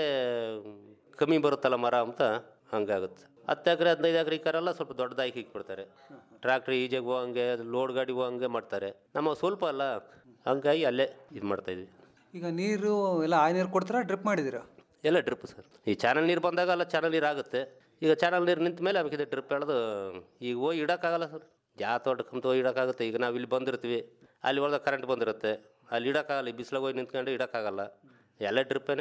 ಕಮ್ಮಿ ಬರುತ್ತಲ್ಲ ಮರ ಅಂತ ಹಂಗಾಗುತ್ತೆ ಹತ್ತು ಎಕರೆ ಹದಿನೈದು ಎಕರೆ ಇಕ್ಕಾರಲ್ಲ ಸ್ವಲ್ಪ ದೊಡ್ಡದಾಗಿ ಇಕ್ಬಿಡ್ತಾರೆ ಟ್ರ್ಯಾಕ್ಟ್ರಿ ಈಜೆಗೆ ಹೋಗಂಗೆ ಲೋಡ್ ಗಾಡಿ ಹೋಗಂಗೆ ಮಾಡ್ತಾರೆ ನಮ್ಮ ಸ್ವಲ್ಪ ಅಲ್ಲ ಹಂಗಾಗಿ ಅಲ್ಲೇ ಇದು ಮಾಡ್ತಾಯಿದ್ವಿ ಈಗ ನೀರು ಎಲ್ಲ ಆ ನೀರು ಕೊಡ್ತೀರಾ ಡ್ರಿಪ್ ಮಾಡಿದ್ದೀರಾ ಎಲ್ಲ ಡ್ರಿಪ್ ಸರ್ ಈ ಚಾನಲ್ ನೀರು ಬಂದಾಗ ಎಲ್ಲ ಚಾನಲ್ ನೀರು ಆಗುತ್ತೆ ಈಗ ಚಾನಲ್ ನೀರು ನಿಂತ ಮೇಲೆ ಅದಕ್ಕೆ ಡ್ರಿಪ್ ಎಳೆದು ಈಗ ಹೋಗಿ ಇಡೋಕ್ಕಾಗಲ್ಲ ಸರ್ ಯಾವ ತೋಟಕ್ಕಂತ ಹೋಗಿ ಇಡೋಕ್ಕಾಗುತ್ತೆ ಈಗ ನಾವು ಇಲ್ಲಿ ಬಂದಿರ್ತೀವಿ ಅಲ್ಲಿ ಒಳಗೆ ಕರೆಂಟ್ ಬಂದಿರುತ್ತೆ ಅಲ್ಲಿ ಇಡೋಕ್ಕಾಗಲ್ಲ ಈ ಬಿಸಿಲಾಗ ಹೋಗಿ ನಿಂತ್ಕೊಂಡು ಇಡೋಕ್ಕಾಗಲ್ಲ ಎಲ್ಲ ಡ್ರಿಪ್ಪೇನೆ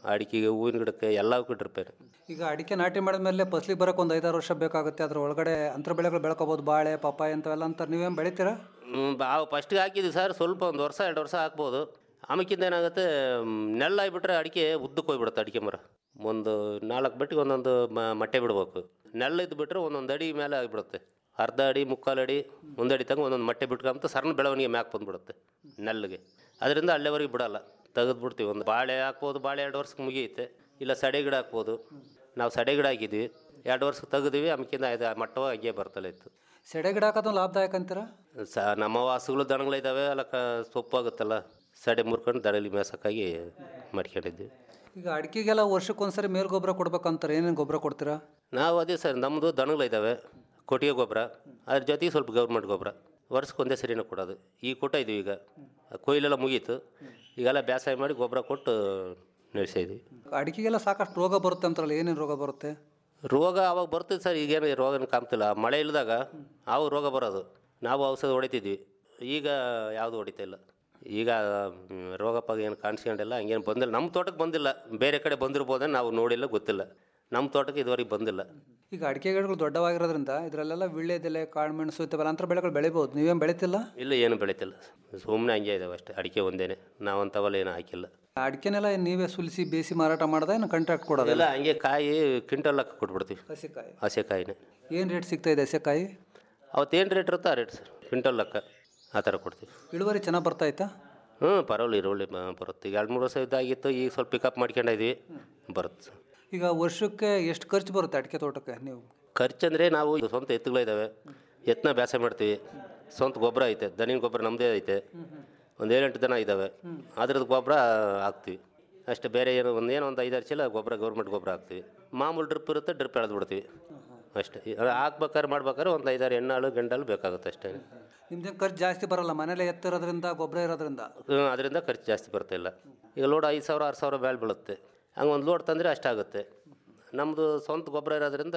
ಅಡಿಕೆಗೆ ಹೂವಿನ ಗಿಡಕ್ಕೆ ಎಲ್ಲವಕ್ಕೂ ಡ್ರಿಪ್ಪೇ ಈಗ ಅಡಿಕೆ ನಾಟಿ ಮಾಡಿದ್ಮೇಲೆ ಫಸಲಿಗೆ ಬರೋಕೆ ಒಂದು ಐದಾರು ವರ್ಷ ಬೇಕಾಗುತ್ತೆ ಅದ್ರ ಒಳಗಡೆ ಅಂತರ ಬೆಳೆಗಳು ಬೆಳ್ಕೊಬೋದು ಬಾಳೆ ಪಪ್ಪಾಯ ಅಂತವೆಲ್ಲ ಅಂತಾರೆ ನೀವೇನು ಬೆಳಿತೀರಾ ನಾವು ಫಸ್ಟಿಗೆ ಹಾಕಿದ್ವಿ ಸರ್ ಸ್ವಲ್ಪ ಒಂದು ವರ್ಷ ಎರಡು ವರ್ಷ ಹಾಕ್ಬೋದು ಆಮೇಕಿಂದ ಏನಾಗುತ್ತೆ ಮ್, ನೆಲ್ಲಾಗ್ಬಿಟ್ರೆ ಅಡಿಕೆ ಉದ್ದಕ್ಕೆ ಹೋಗ್ಬಿಡುತ್ತೆ ಅಡಿಕೆ ಮರ ಒಂದು ನಾಲ್ಕು ಬೆಟ್ಟಿಗೆ ಒಂದೊಂದು ಮ- ಮಟ್ಟೆ ಬಿಡ್ಬೇಕು ನೆಲ್ಲಿದ್ದು ಬಿಟ್ಟರೆ ಒಂದೊಂದು ಅಡಿ ಮೇಲೆ ಆಗಿಬಿಡುತ್ತೆ ಅರ್ಧ ಅಡಿ ಮುಕ್ಕಾಲು ಅಡಿ ಒಂದು ಅಡಿ ತನಕ ಒಂದೊಂದು ಮಟ್ಟೆ ಬಿಟ್ಕೊಂತ ಸಣ್ಣ ಬೆಳವಣಿಗೆ ಮ್ಯಾಕ್ ಬಂದ್ಬಿಡುತ್ತೆ ನೆಲ್ಲಿಗೆ ಅದರಿಂದ ಅಲ್ಲೇವರೆಗೆ ಬಿಡಲ್ಲ ತೆಗೆದು ಬಿಡ್ತೀವಿ ಒಂದು ಬಾಳೆ ಹಾಕ್ಬೋದು ಬಾಳೆ ಎರಡು ವರ್ಷಕ್ಕೆ ಮುಗಿಯುತ್ತೆ ಇಲ್ಲ ಸಡೆ ಗಿಡ ಹಾಕ್ಬೋದು ನಾವು ಸಡೆ ಗಿಡ ಹಾಕಿದ್ವಿ ಎರಡು ವರ್ಷಕ್ಕೆ ತೆಗೆದ್ವಿ ಆಮೇಕಿಂದ ಇದು ಮಟ್ಟವ ಹಂಗೆ ಬರ್ತಲೇ ಇತ್ತು ಸೆಡೆ ಗಿಡ ಹಾಕೋದು ಲಾಭದಾಯಕ ಅಂತೀರಾ ಸ ನಮ್ಮ ವಾಸುಗಳು ದನಗಳಿದ್ದಾವೆ ಅಲ್ಲ ಕ ಸೊಪ್ಪಾಗುತ್ತಲ್ಲ ಸಡೆ ಮುರ್ಕೊಂಡು ದಡಲಿ ಮೇಸಕ್ಕಾಗಿ ಮಾಡ್ಕೊಂಡಿದ್ವಿ ಈಗ ಅಡಿಕೆಗೆಲ್ಲ ವರ್ಷಕ್ಕೊಂದ್ಸರಿ ಮೇಲ್ ಗೊಬ್ಬರ ಕೊಡ್ಬೇಕಂತಾರೆ ಏನೇನು ಗೊಬ್ಬರ ಕೊಡ್ತೀರಾ ನಾವು ಅದೇ ಸರ್ ನಮ್ಮದು ದನಗಳಿದ್ದಾವೆ ಕೊಟ್ಟಿಗೆ ಗೊಬ್ಬರ ಅದ್ರ ಜೊತೆಗೆ ಸ್ವಲ್ಪ ಗೌರ್ಮೆಂಟ್ ಗೊಬ್ಬರ ವರ್ಷಕ್ಕೆ ಒಂದೇ ಸರಿನೇ ಕೊಡೋದು ಈಗ ಕೊಟ್ಟ ಇದೀವಿ ಈಗ ಕೊಯ್ಲೆಲ್ಲ ಮುಗೀತು ಈಗೆಲ್ಲ ಬೇಸಾಯ ಮಾಡಿ ಗೊಬ್ಬರ ಕೊಟ್ಟು ನಡೆಸಿದ್ವಿ ಅಡಿಕೆಗೆಲ್ಲ ಸಾಕಷ್ಟು ರೋಗ ಬರುತ್ತೆ ಅಂತಾರಲ್ಲ ಏನೇನು ರೋಗ ಬರುತ್ತೆ ರೋಗ ಅವಾಗ ಬರ್ತದೆ ಸರ್ ಈಗೇನು ರೋಗನ ಕಾಣ್ತಿಲ್ಲ ಮಳೆ ಇಲ್ಲದಾಗ ಅವು ರೋಗ ಬರೋದು ನಾವು ಔಷಧ ಹೊಡಿತಿದ್ವಿ ಈಗ ಯಾವುದು ಹೊಡಿತಾ ಇಲ್ಲ ಈಗ ಮ್, ರೋಗ ಪಾಗ ಏನು ಕಾಣಿಸ್ಕೊಂಡಿಲ್ಲ ಹಂಗೇನು ಬಂದಿಲ್ಲ ನಮ್ಮ ತೋಟಕ್ಕೆ ಬಂದಿಲ್ಲ ಬೇರೆ ಕಡೆ ಬಂದಿರ್ಬೋದೇ ನಾವು ನೋಡಿಲ್ಲ ಗೊತ್ತಿಲ್ಲ ನಮ್ಮ ತೋಟಕ್ಕೆ ಇದುವರೆಗೆ ಬಂದಿಲ್ಲ ಈಗ ಅಡಿಕೆ ಗಿಡಗಳು ದೊಡ್ಡವಾಗಿರೋದ್ರಿಂದ ಇದರಲ್ಲೆಲ್ಲ ವಿಳ್ಳೆದೆಲೆ ಕಾಳುಮೆಣಸು ಇಂಥವೆಲ್ಲ ಅಂತರ ಬೆಳೆಗಳು ಬೆಳಿಬೋದು ನೀವೇನು ಬೆಳಿತಿಲ್ಲ ಇಲ್ಲ ಏನು ಬೆಳೀತಿಲ್ಲ ಸುಮ್ಮನೆ ಹಂಗೆ ಇದಾವೆ ಅಷ್ಟೇ ಅಡಿಕೆ ಒಂದೇನೆ ನಾವಂಥವೆಲ್ಲ ಏನು ಹಾಕಿಲ್ಲ ಅಡಿಕೆನೆಲ್ಲ ಏನ್ ನೀವೇ ಸುಲಿಸಿ ಬೇಯಿಸಿ ಮಾರಾಟ ಮಾಡೋದಾ ಏನು ಕಾಂಟ್ರಾಕ್ಟ್ ಕೊಡೋದಿಲ್ಲ ಎಲ್ಲ ಹಂಗೆ ಕಾಯಿ ಕ್ವಿಂಟಲ್ ಲೆಕ್ಕ ಕೊಟ್ಬಿಡ್ತೀವಿ ಹಸಿಕಾಯಿ ಹಸೆಕಾಯಿನೇ ಏನು ರೇಟ್ ಸಿಗ್ತಾ ಇದೆ ಹಸೆಕಾಯಿ ಅವತ್ತೇನು ರೇಟ್ ಇರುತ್ತೋ ಆ ರೇಟ್ ಸರ್ ಕ್ವಿಂಟಲ್ ಲೆಕ್ಕ ಆ ಥರ ಕೊಡ್ತೀವಿ ಇಳುವರಿ ಚೆನ್ನಾಗಿ ಬರ್ತಾ ಇತ್ತಾ ಹ್ಞೂ ಪರವಾಗಿಲ್ಲ ಈರುಳ್ಳಿ ಬ- ಬರುತ್ತೆ ಈಗ ಎರಡು ಮೂರು ವರ್ಷ ಇದಾಗಿತ್ತು ಈಗ ಸ್ವಲ್ಪ ಪಿಕಪ್ ಮಾಡ್ಕೊಂಡಿದ್ವಿ ಬರುತ್ತೆ ಸರ್ ಈಗ ವರ್ಷಕ್ಕೆ ಎಷ್ಟು ಖರ್ಚು ಬರುತ್ತೆ ಅಡಿಕೆ ತೋಟಕ್ಕೆ ನೀವು ಖರ್ಚಂದರೆ ನಾವು ಇದು ಸ್ವಂತ ಎತ್ತುಗಳಿದ್ದಾವೆ ಎತ್ತನ್ನ ಬೇಸಾಯ ಮಾಡ್ತೀವಿ ಸ್ವಂತ ಗೊಬ್ಬರ ಐತೆ ದನಿನ ಗೊಬ್ಬರ ನಮ್ಮದೇ ಐತೆ ಒಂದು ಏಳೆಂಟು ದನ ಇದ್ದಾವೆ ಅದ್ರದ್ದು ಗೊಬ್ಬರ ಹಾಕ್ತೀವಿ ಅಷ್ಟೇ ಬೇರೆ ಏನು ಒಂದು ಏನೋ ಒಂದು ಐದಾರು ಚೀಲ ಗೊಬ್ಬರ ಗೌರ್ಮೆಂಟ್ ಗೊಬ್ಬರ ಹಾಕ್ತೀವಿ ಮಾಮೂಲು ಡ್ರಿಪ್ ಇರುತ್ತೆ ಡ್ರಿಪ್ ಎಳೆದು ಬಿಡ್ತೀವಿ ಅಷ್ಟೇ ಅದು ಹಾಕ್ಬೇಕಾದ್ರೆ ಮಾಡ್ಬೇಕಾದ್ರೆ ಒಂದು ಐದಾರು ಎಣ್ಣಾಳು ಗಂಡಾಳು ಬೇಕಾಗುತ್ತೆ ಅಷ್ಟೇ ನಿಮ್ದೇನು ಖರ್ಚು ಜಾಸ್ತಿ ಬರಲ್ಲ ಮನೇಲೆ ಎತ್ತಿರೋದ್ರಿಂದ ಗೊಬ್ಬರ ಇರೋದ್ರಿಂದ ಹ್ಮ್, ಅದರಿಂದ ಖರ್ಚು ಜಾಸ್ತಿ ಬರ್ತಾ ಇಲ್ಲ ಈಗ ಲೋಡ್ ಐದು ಸಾವಿರ ಆರು ಸಾವಿರ ಮೇಲೆ ಬೀಳುತ್ತೆ ಹಂಗೆ ಒಂದು ಲೋಡ್ ತಂದರೆ ಅಷ್ಟಾಗುತ್ತೆ ನಮ್ಮದು ಸ್ವಂತ ಗೊಬ್ಬರ ಇರೋದ್ರಿಂದ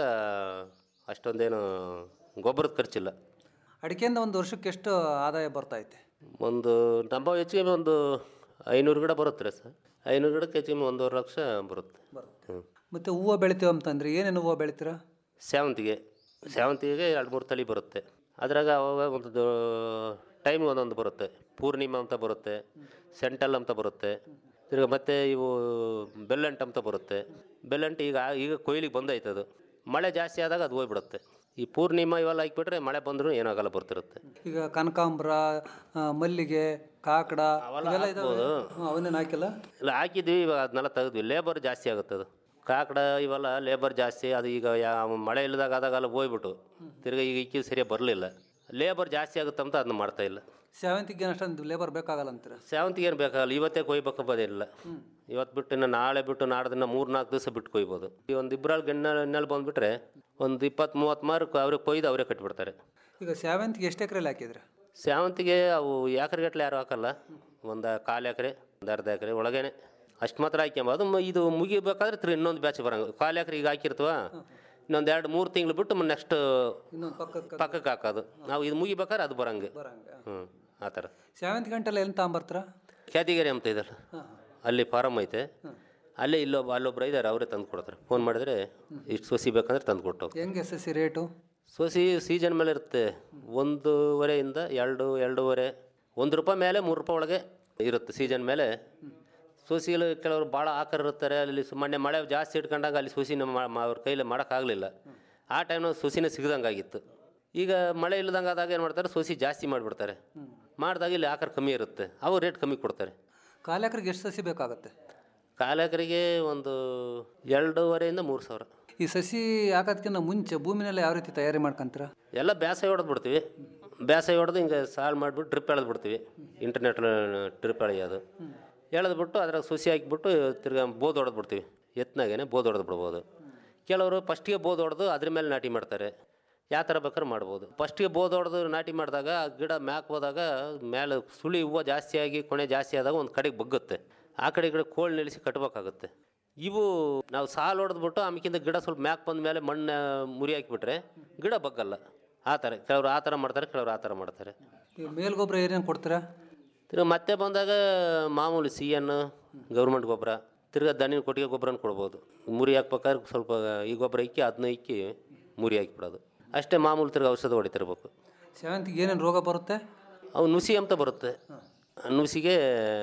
ಅಷ್ಟೊಂದೇನು ಗೊಬ್ಬರದ ಖರ್ಚಿಲ್ಲ ಅಡಿಕೆಯಿಂದ ಒಂದು ವರ್ಷಕ್ಕೆ ಎಷ್ಟು ಆದಾಯ ಬರ್ತಾ ಐತೆ ಒಂದು ನಮ್ಮ ಹೆಚ್ಚಿಗೆ ಒಂದು ಐನೂರು ಗಿಡ ಬರುತ್ತೆ ರೀ ಸರ್ ಐನೂರು ಗಿಡಕ್ಕೆ ಹೆಚ್ಚಿಗೆ ಒಂದೂವರೆ ಲಕ್ಷ ಬರುತ್ತೆ ಹ್ಞೂ ಮತ್ತು ಹೂವು ಬೆಳಿತೀವಿ ಅಂತಂದ್ರೆ ಏನೇನು ಹೂವು ಬೆಳಿತೀರಾ ಸೇವಂತಿಗೆ ಸೇವಂತಿಗೆ ಎರಡು ಮೂರು ತಳಿ ಬರುತ್ತೆ ಅದ್ರಾಗ ಅವಾಗ ಒಂದು ಟೈಮ್ ಒಂದೊಂದು ಬರುತ್ತೆ ಪೂರ್ಣಿಮಾ ಅಂತ ಬರುತ್ತೆ ಸೆಂಟಲ್ ಅಂತ ಬರುತ್ತೆ ತಿರ್ಗಿ ಮತ್ತೆ ಇವು ಬೆಲ್ಲಂಟ್ ಅಂತ ಬರುತ್ತೆ ಬೆಲ್ಲಂಟ್ ಈಗ ಈಗ ಕೊಯ್ಲಿಗೆ ಬಂದೈತೆ ಅದು ಮಳೆ ಜಾಸ್ತಿ ಆದಾಗ ಅದು ಹೋಗ್ಬಿಡುತ್ತೆ ಈ ಪೂರ್ಣಿಮಾ ಇವೆಲ್ಲ ಹಾಕ್ಬಿಟ್ರೆ ಮಳೆ ಬಂದರೂ ಏನಾಗಲ್ಲ ಬರ್ತಿರುತ್ತೆ ಈಗ ಕನಕಾಂಬರ ಆ, ಮಲ್ಲಿಗೆ ಕಾಕಡ ಇವೆಲ್ಲ ಇದಾವೆ ಹಾಕ್ಬೋದು. ಹ್ಮ್, ಅವನ್ನೇನು ಹಾಕಿಲ್ಲ ಇಲ್ಲ ಹಾಕಿದ್ವಿ ಇವಾಗ ಅದನ್ನೆಲ್ಲ ತೆಗೆದ್ವಿ ಲೇಬರ್ ಜಾಸ್ತಿ ಆಗುತ್ತೆ ಅದು ಕಾಕಡ ಇವೆಲ್ಲ ಲೇಬರ್ ಜಾಸ್ತಿ ಅದು ಈಗ ಯಾವ ಮಳೆ ಇಲ್ಲದಾಗ ಆದಾಗೆಲ್ಲ ಹೋಗ್ಬಿಟ್ಟು ತಿರ್ಗಿ ಈಗ ಇಕ್ಕಿ ಸರಿಯಾಗಿ ಬರಲಿಲ್ಲ ಲೇಬರ್ ಜಾಸ್ತಿ ಆಗುತ್ತೆ ಅಂತ ಅದನ್ನ ಮಾಡ್ತಾ ಇಲ್ಲ ಸೇವಂತಿಗೆ ಅಷ್ಟೊಂದು ಲೇಬರ್ ಬೇಕಾಗಲ್ಲ ಅಂತೀರ ಸೇವಂತಿಗೆ ಏನು ಬೇಕಾಗಲ್ಲ ಇವತ್ತೇ ಕೊಯ್ಬೇಕಂಬೋದಿಲ್ಲ ಇವತ್ತು ಬಿಟ್ಟು ಇನ್ನು ನಾಳೆ ಬಿಟ್ಟು ನಾಡ್ದಿನ ಮೂರು ನಾಲ್ಕು ದಿವಸ ಬಿಟ್ಟು ಕೊಯ್ಬೋದು ಈ ಒಂದು ಇಬ್ಬರಲ್ಲಿ ಗಣ್ಣಲ್ಲಿ ಬಂದುಬಿಟ್ರೆ ಒಂದು ಇಪ್ಪತ್ತು ಮೂವತ್ತು ಮಾರ್ಕ್ ಅವ್ರಿಗೆ ಕೊಯ್ದು ಅವರೇ ಕಟ್ಬಿಡ್ತಾರೆ ಈಗ ಸೇವಂತಿಗೆ ಎಷ್ಟು ಎಕರೆಲಿ ಹಾಕಿದ್ರೆ ಸೇವಂತಿಗೆ ಅವು ಎಕರೆಗಟ್ಟಲೆ ಯಾರು ಹಾಕಲ್ಲ ಒಂದು ಕಾಲು ಎಕರೆ ಒಂದು ಅರ್ಧ ಎಕರೆ ಒಳಗೇನೆ ಅಷ್ಟು ಮಾತ್ರ ಹಾಕ್ಯಂಬೋದು ಮ- ಇದು ಮುಗಿಬೇಕಾದ್ರೆ ತಿರ್ಗಿ ಇನ್ನೊಂದು ಬ್ಯಾಚ್ ಬರಂಗ ಕಾಲು ಎಕರೆ ಈಗ ಹಾಕಿರ್ತೀವ ಇನ್ನೊಂದು ಎರಡು ಮೂರು ತಿಂಗಳು ಬಿಟ್ಟು ನೆಕ್ಸ್ಟ್ ಇನ್ನೊಂದು ಪಕ್ಕಕ್ಕೆ ಪಕ್ಕಕ್ಕೆ ಹಾಕೋದು ನಾವು ಇದು ಮುಗಿಬೇಕಾದ್ರೆ ಅದು ಬರಂಗೆ ಹ್ಞೂ ಆ ಥರ ಸೇವಂತಿಗೆ ಗಂಟೆಲ್ಲ ಎಲ್ಲಿ ತಗೊಂಬರ್ತೀರಾ ಖ್ಯಾತಿಗೆರೆ ಅಂತ ಇದಲ್ಲ ಅಲ್ಲಿ ಫಾರಮ್ ಐತೆ ಅಲ್ಲೇ ಇಲ್ಲೊಬ್ಬ ಅಲ್ಲೊಬ್ರು ಇದ್ದಾರೆ ಅವರೇ ತಂದು ಕೊಡ್ತಾರೆ ಫೋನ್ ಮಾಡಿದ್ರೆ ಇಷ್ಟು ಸೊಸಿ ಬೇಕಂದ್ರೆ ತಂದು ಕೊಟ್ಟು ಹೋಗ್ತಾರೆ. ಹೆಂಗೆ ಎಸ್ ಎಸ್ ಸಿ ರೇಟು ಸೊಸಿ ಸೀಸನ್ ಮೇಲೆ ಇರುತ್ತೆ ಒಂದೂವರೆಯಿಂದ ಎರಡು ಎರಡೂವರೆ ಒಂದು ರೂಪಾಯಿ ಮೇಲೆ ಮೂರು ರೂಪಾಯಿ ಒಳಗೆ ಇರುತ್ತೆ ಸೀಸನ್ ಮೇಲೆ ಸೊಸಿಗಳು ಕೆಲವರು ಭಾಳ ಆಕರ್ ಇರ್ತಾರೆ ಅಲ್ಲಿ ಸು- ಮೊನ್ನೆ ಮಳೆ ಜಾಸ್ತಿ ಇಟ್ಕೊಂಡಾಗ ಅಲ್ಲಿ ಸೊಸಿನ ಮಾ- ಮಾ- ಅವ್ರ ಕೈಲಿ ಮಾಡೋಕ್ಕಾಗಲಿಲ್ಲ ಆ ಟೈಮ್ನಾಗ ಸೊಸಿನ ಸಿಗ್ದಂಗೆ ಆಗಿತ್ತು ಈಗ ಮಳೆ ಇಲ್ಲದಂಗೆ ಆದಾಗ ಏನು ಮಾಡ್ತಾರೆ ಸೊಸಿ ಜಾಸ್ತಿ ಮಾಡಿಬಿಡ್ತಾರೆ ಮಾಡಿದಾಗ ಇಲ್ಲಿ ಆಕರ್ ಕಮ್ಮಿ ಇರುತ್ತೆ ಅವು ರೇಟ್ ಕಮ್ಮಿ ಕೊಡ್ತಾರೆ ಕಾಲು ಎಕರೆಗೆ ಎಷ್ಟು ಸಸಿ ಬೇಕಾಗುತ್ತೆ ಕಾಲು ಎಕರೆಗೆ ಒಂದು ಎರಡೂವರೆಯಿಂದ ಮೂರು ಸಾವಿರ ಈ ಸಸಿ ಹಾಕೋದಕ್ಕಿಂತ ಮುಂಚೆ ಭೂಮಿನೆಲ್ಲ ಯಾವ ರೀತಿ ತಯಾರಿ ಮಾಡ್ಕೊಂತೀರಾ ಎಲ್ಲ ಬೇಸಾಯ ಹೊಡೆದು ಬಿಡ್ತೀವಿ ಬೇಸಾಯ ಹೊಡೆದು ಹಿಂಗೆ ಸಾಲು ಮಾಡಿಬಿಟ್ಟು ಡ್ರಿಪ್ ಎಳೆದು ಬಿಡ್ತೀವಿ ಇಂಟರ್ನೆಟ್ ಡ್ರಿಪ್ ಎಳೆಯೋದು ಎಳೆದು ಬಿಟ್ಟು ಅದ್ರಾಗ ಸುಸಿ ಹಾಕಿಬಿಟ್ಟು ತಿರ್ಗಾ ಬೋದ್ ಹೊಡೆದು ಬಿಡ್ತೀವಿ ಎತ್ನಾಗೇನೆ ಬೋದ್ ಹೊಡೆದು ಬಿಡ್ಬೋದು ಕೆಲವರು ಫಸ್ಟಿಗೆ ಬೋದ್ ಹೊಡೆದು ಅದ್ರ ಮೇಲೆ ನಾಟಿ ಮಾಡ್ತಾರೆ ಯಾವ ಥರ ಬೇಕಾದ್ರೆ ಮಾಡ್ಬೋದು ಫಸ್ಟಿಗೆ ಬೋದ್ ಹೊಡೆದು ನಾಟಿ ಮಾಡಿದಾಗ ಆ ಗಿಡ ಮ್ಯಾಕ್ ಹೋದಾಗ ಮೇಲೆ ಸುಳಿ ಹೂವು ಜಾಸ್ತಿ ಆಗಿ ಕೊನೆ ಜಾಸ್ತಿ ಆದಾಗ ಒಂದು ಕಡೆಗೆ ಬಗ್ಗುತ್ತೆ ಆ ಕಡೆ ಈ ಕಡೆ ಕೋಲ್ ನಿಲ್ಲಿಸಿ ಕಟ್ಬೇಕಾಗುತ್ತೆ ಇವು ನಾವು ಸಾಲು ಹೊಡೆದ್ಬಿಟ್ಟು ಆಮೇಕಿಂದ ಗಿಡ ಸ್ವಲ್ಪ ಮ್ಯಾಕ್ ಬಂದ ಮೇಲೆ ಮಣ್ಣು ಮುರಿ ಹಾಕಿಬಿಟ್ರೆ ಗಿಡ ಬಗ್ಗಲ್ಲ ಆ ಥರ ಕೆಲವರು ಆ ಥರ ಮಾಡ್ತಾರೆ ಕೆಲವರು ಆ ಥರ ಮಾಡ್ತಾರೆ ಈ ಮೇಲ್ಗೊಬ್ಬರ ಏನೇನು ಕೊಡ್ತೀರಾ ತಿರ್ಗಿ ಮತ್ತೆ ಬಂದಾಗ ಮಾಮೂಲಿ ಸಿ ಎನ್ ಗೌರ್ಮೆಂಟ್ ಗೊಬ್ಬರ ತಿರ್ಗಾ ದನಿನ ಕೊಟ್ಟಿಗೆ ಗೊಬ್ಬರನ ಕೊಡ್ಬೋದು ಮುರಿ ಹಾಕ್ಬೇಕಾದ್ರೆ ಸ್ವಲ್ಪ ಈ ಗೊಬ್ಬರ ಇಕ್ಕಿ ಅದನ್ನ ಇಕ್ಕಿ ಮುರಿ ಹಾಕಿಬಿಡೋದು ಅಷ್ಟೇ ಮಾಮೂಲು ತಿರ್ಗಾ ಔಷಧ ಹೊಡಿತಿರ್ಬೇಕು ಸೇವಂತಿಗೆ ಏನೇನು ರೋಗ ಬರುತ್ತೆ ಅವು ನುಸಿ ಅಂತ ಬರುತ್ತೆ ನುಸಿಗೆ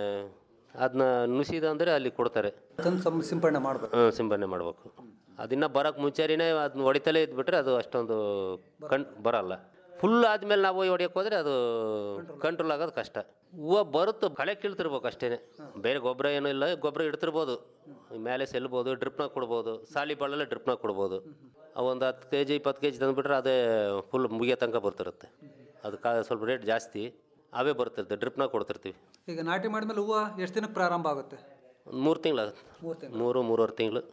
ಅದನ್ನ ನುಸಿದ ಅಂದರೆ ಅಲ್ಲಿ ಕೊಡ್ತಾರೆ ತಂದು ಸಂ ಸಿಂಪಡಣೆ ಮಾಡಬೇಕು ಹಾಂ ಸಿಂಪಡಣೆ ಮಾಡಬೇಕು ಅದನ್ನ ಬರೋಕ್ಕೆ ಮುಂಚೆನೇ ಅದನ್ನ ಹೊಡಿತಲೇ ಇದ್ಬಿಟ್ರೆ ಅದು ಅಷ್ಟೊಂದು ಕಣ್ ಬರಲ್ಲ ಫುಲ್ ಆದ್ಮೇಲೆ ನಾವು ಹೊಡಿಯೋಕೆ ಹೋದ್ರೆ ಅದು ಕಂಟ್ರೋಲ್ ಆಗೋದು ಕಷ್ಟ ಹೂವು ಬರುತ್ತೆ ಕಳೆ ಕೀಳ್ತಿರ್ಬೇಕು ಅಷ್ಟೇ ಬೇರೆ ಗೊಬ್ಬರ ಏನೂ ಇಲ್ಲ ಗೊಬ್ಬರ ಇಡ್ತಿರ್ಬೋದು ಮೇಲೆ ಸೆಲ್ಬೋದು ಡ್ರಿಪ್ನಾಗ ಕೊಡ್ಬೋದು ಸಾಲಿ ಬಾಳಲ್ಲೇ ಡ್ರಿಪ್ನಾಗ ಕೊಡ್ಬೋದು ಅವು ಒಂದು ಹತ್ತು ಕೆ ಜಿ ಇಪ್ಪತ್ತು ಕೆ ಜಿ ತಂದುಬಿಟ್ರೆ ಅದೇ ಫುಲ್ ಮುಗಿಯೋ ತನಕ ಬರ್ತಿರುತ್ತೆ ಅದಕ್ಕೆ ಸ್ವಲ್ಪ ರೇಟ್ ಜಾಸ್ತಿ ಅವೇ ಬರ್ತಿರುತ್ತೆ ಡ್ರಿಪ್ನಾಗ ಕೊಡ್ತಿರ್ತೀವಿ ಈಗ ನಾಟಿ ಮಾಡಿದ್ಮೇಲೆ ಹೂವು ಎಷ್ಟು ದಿನಕ್ಕೆ ಪ್ರಾರಂಭ ಆಗುತ್ತೆ ಒಂದು ಮೂರು ತಿಂಗಳಾಗುತ್ತೆ ಮೂರು ತಿಂಗಳು ಮೂರು ಮೂರುವರೆ ತಿಂಗಳು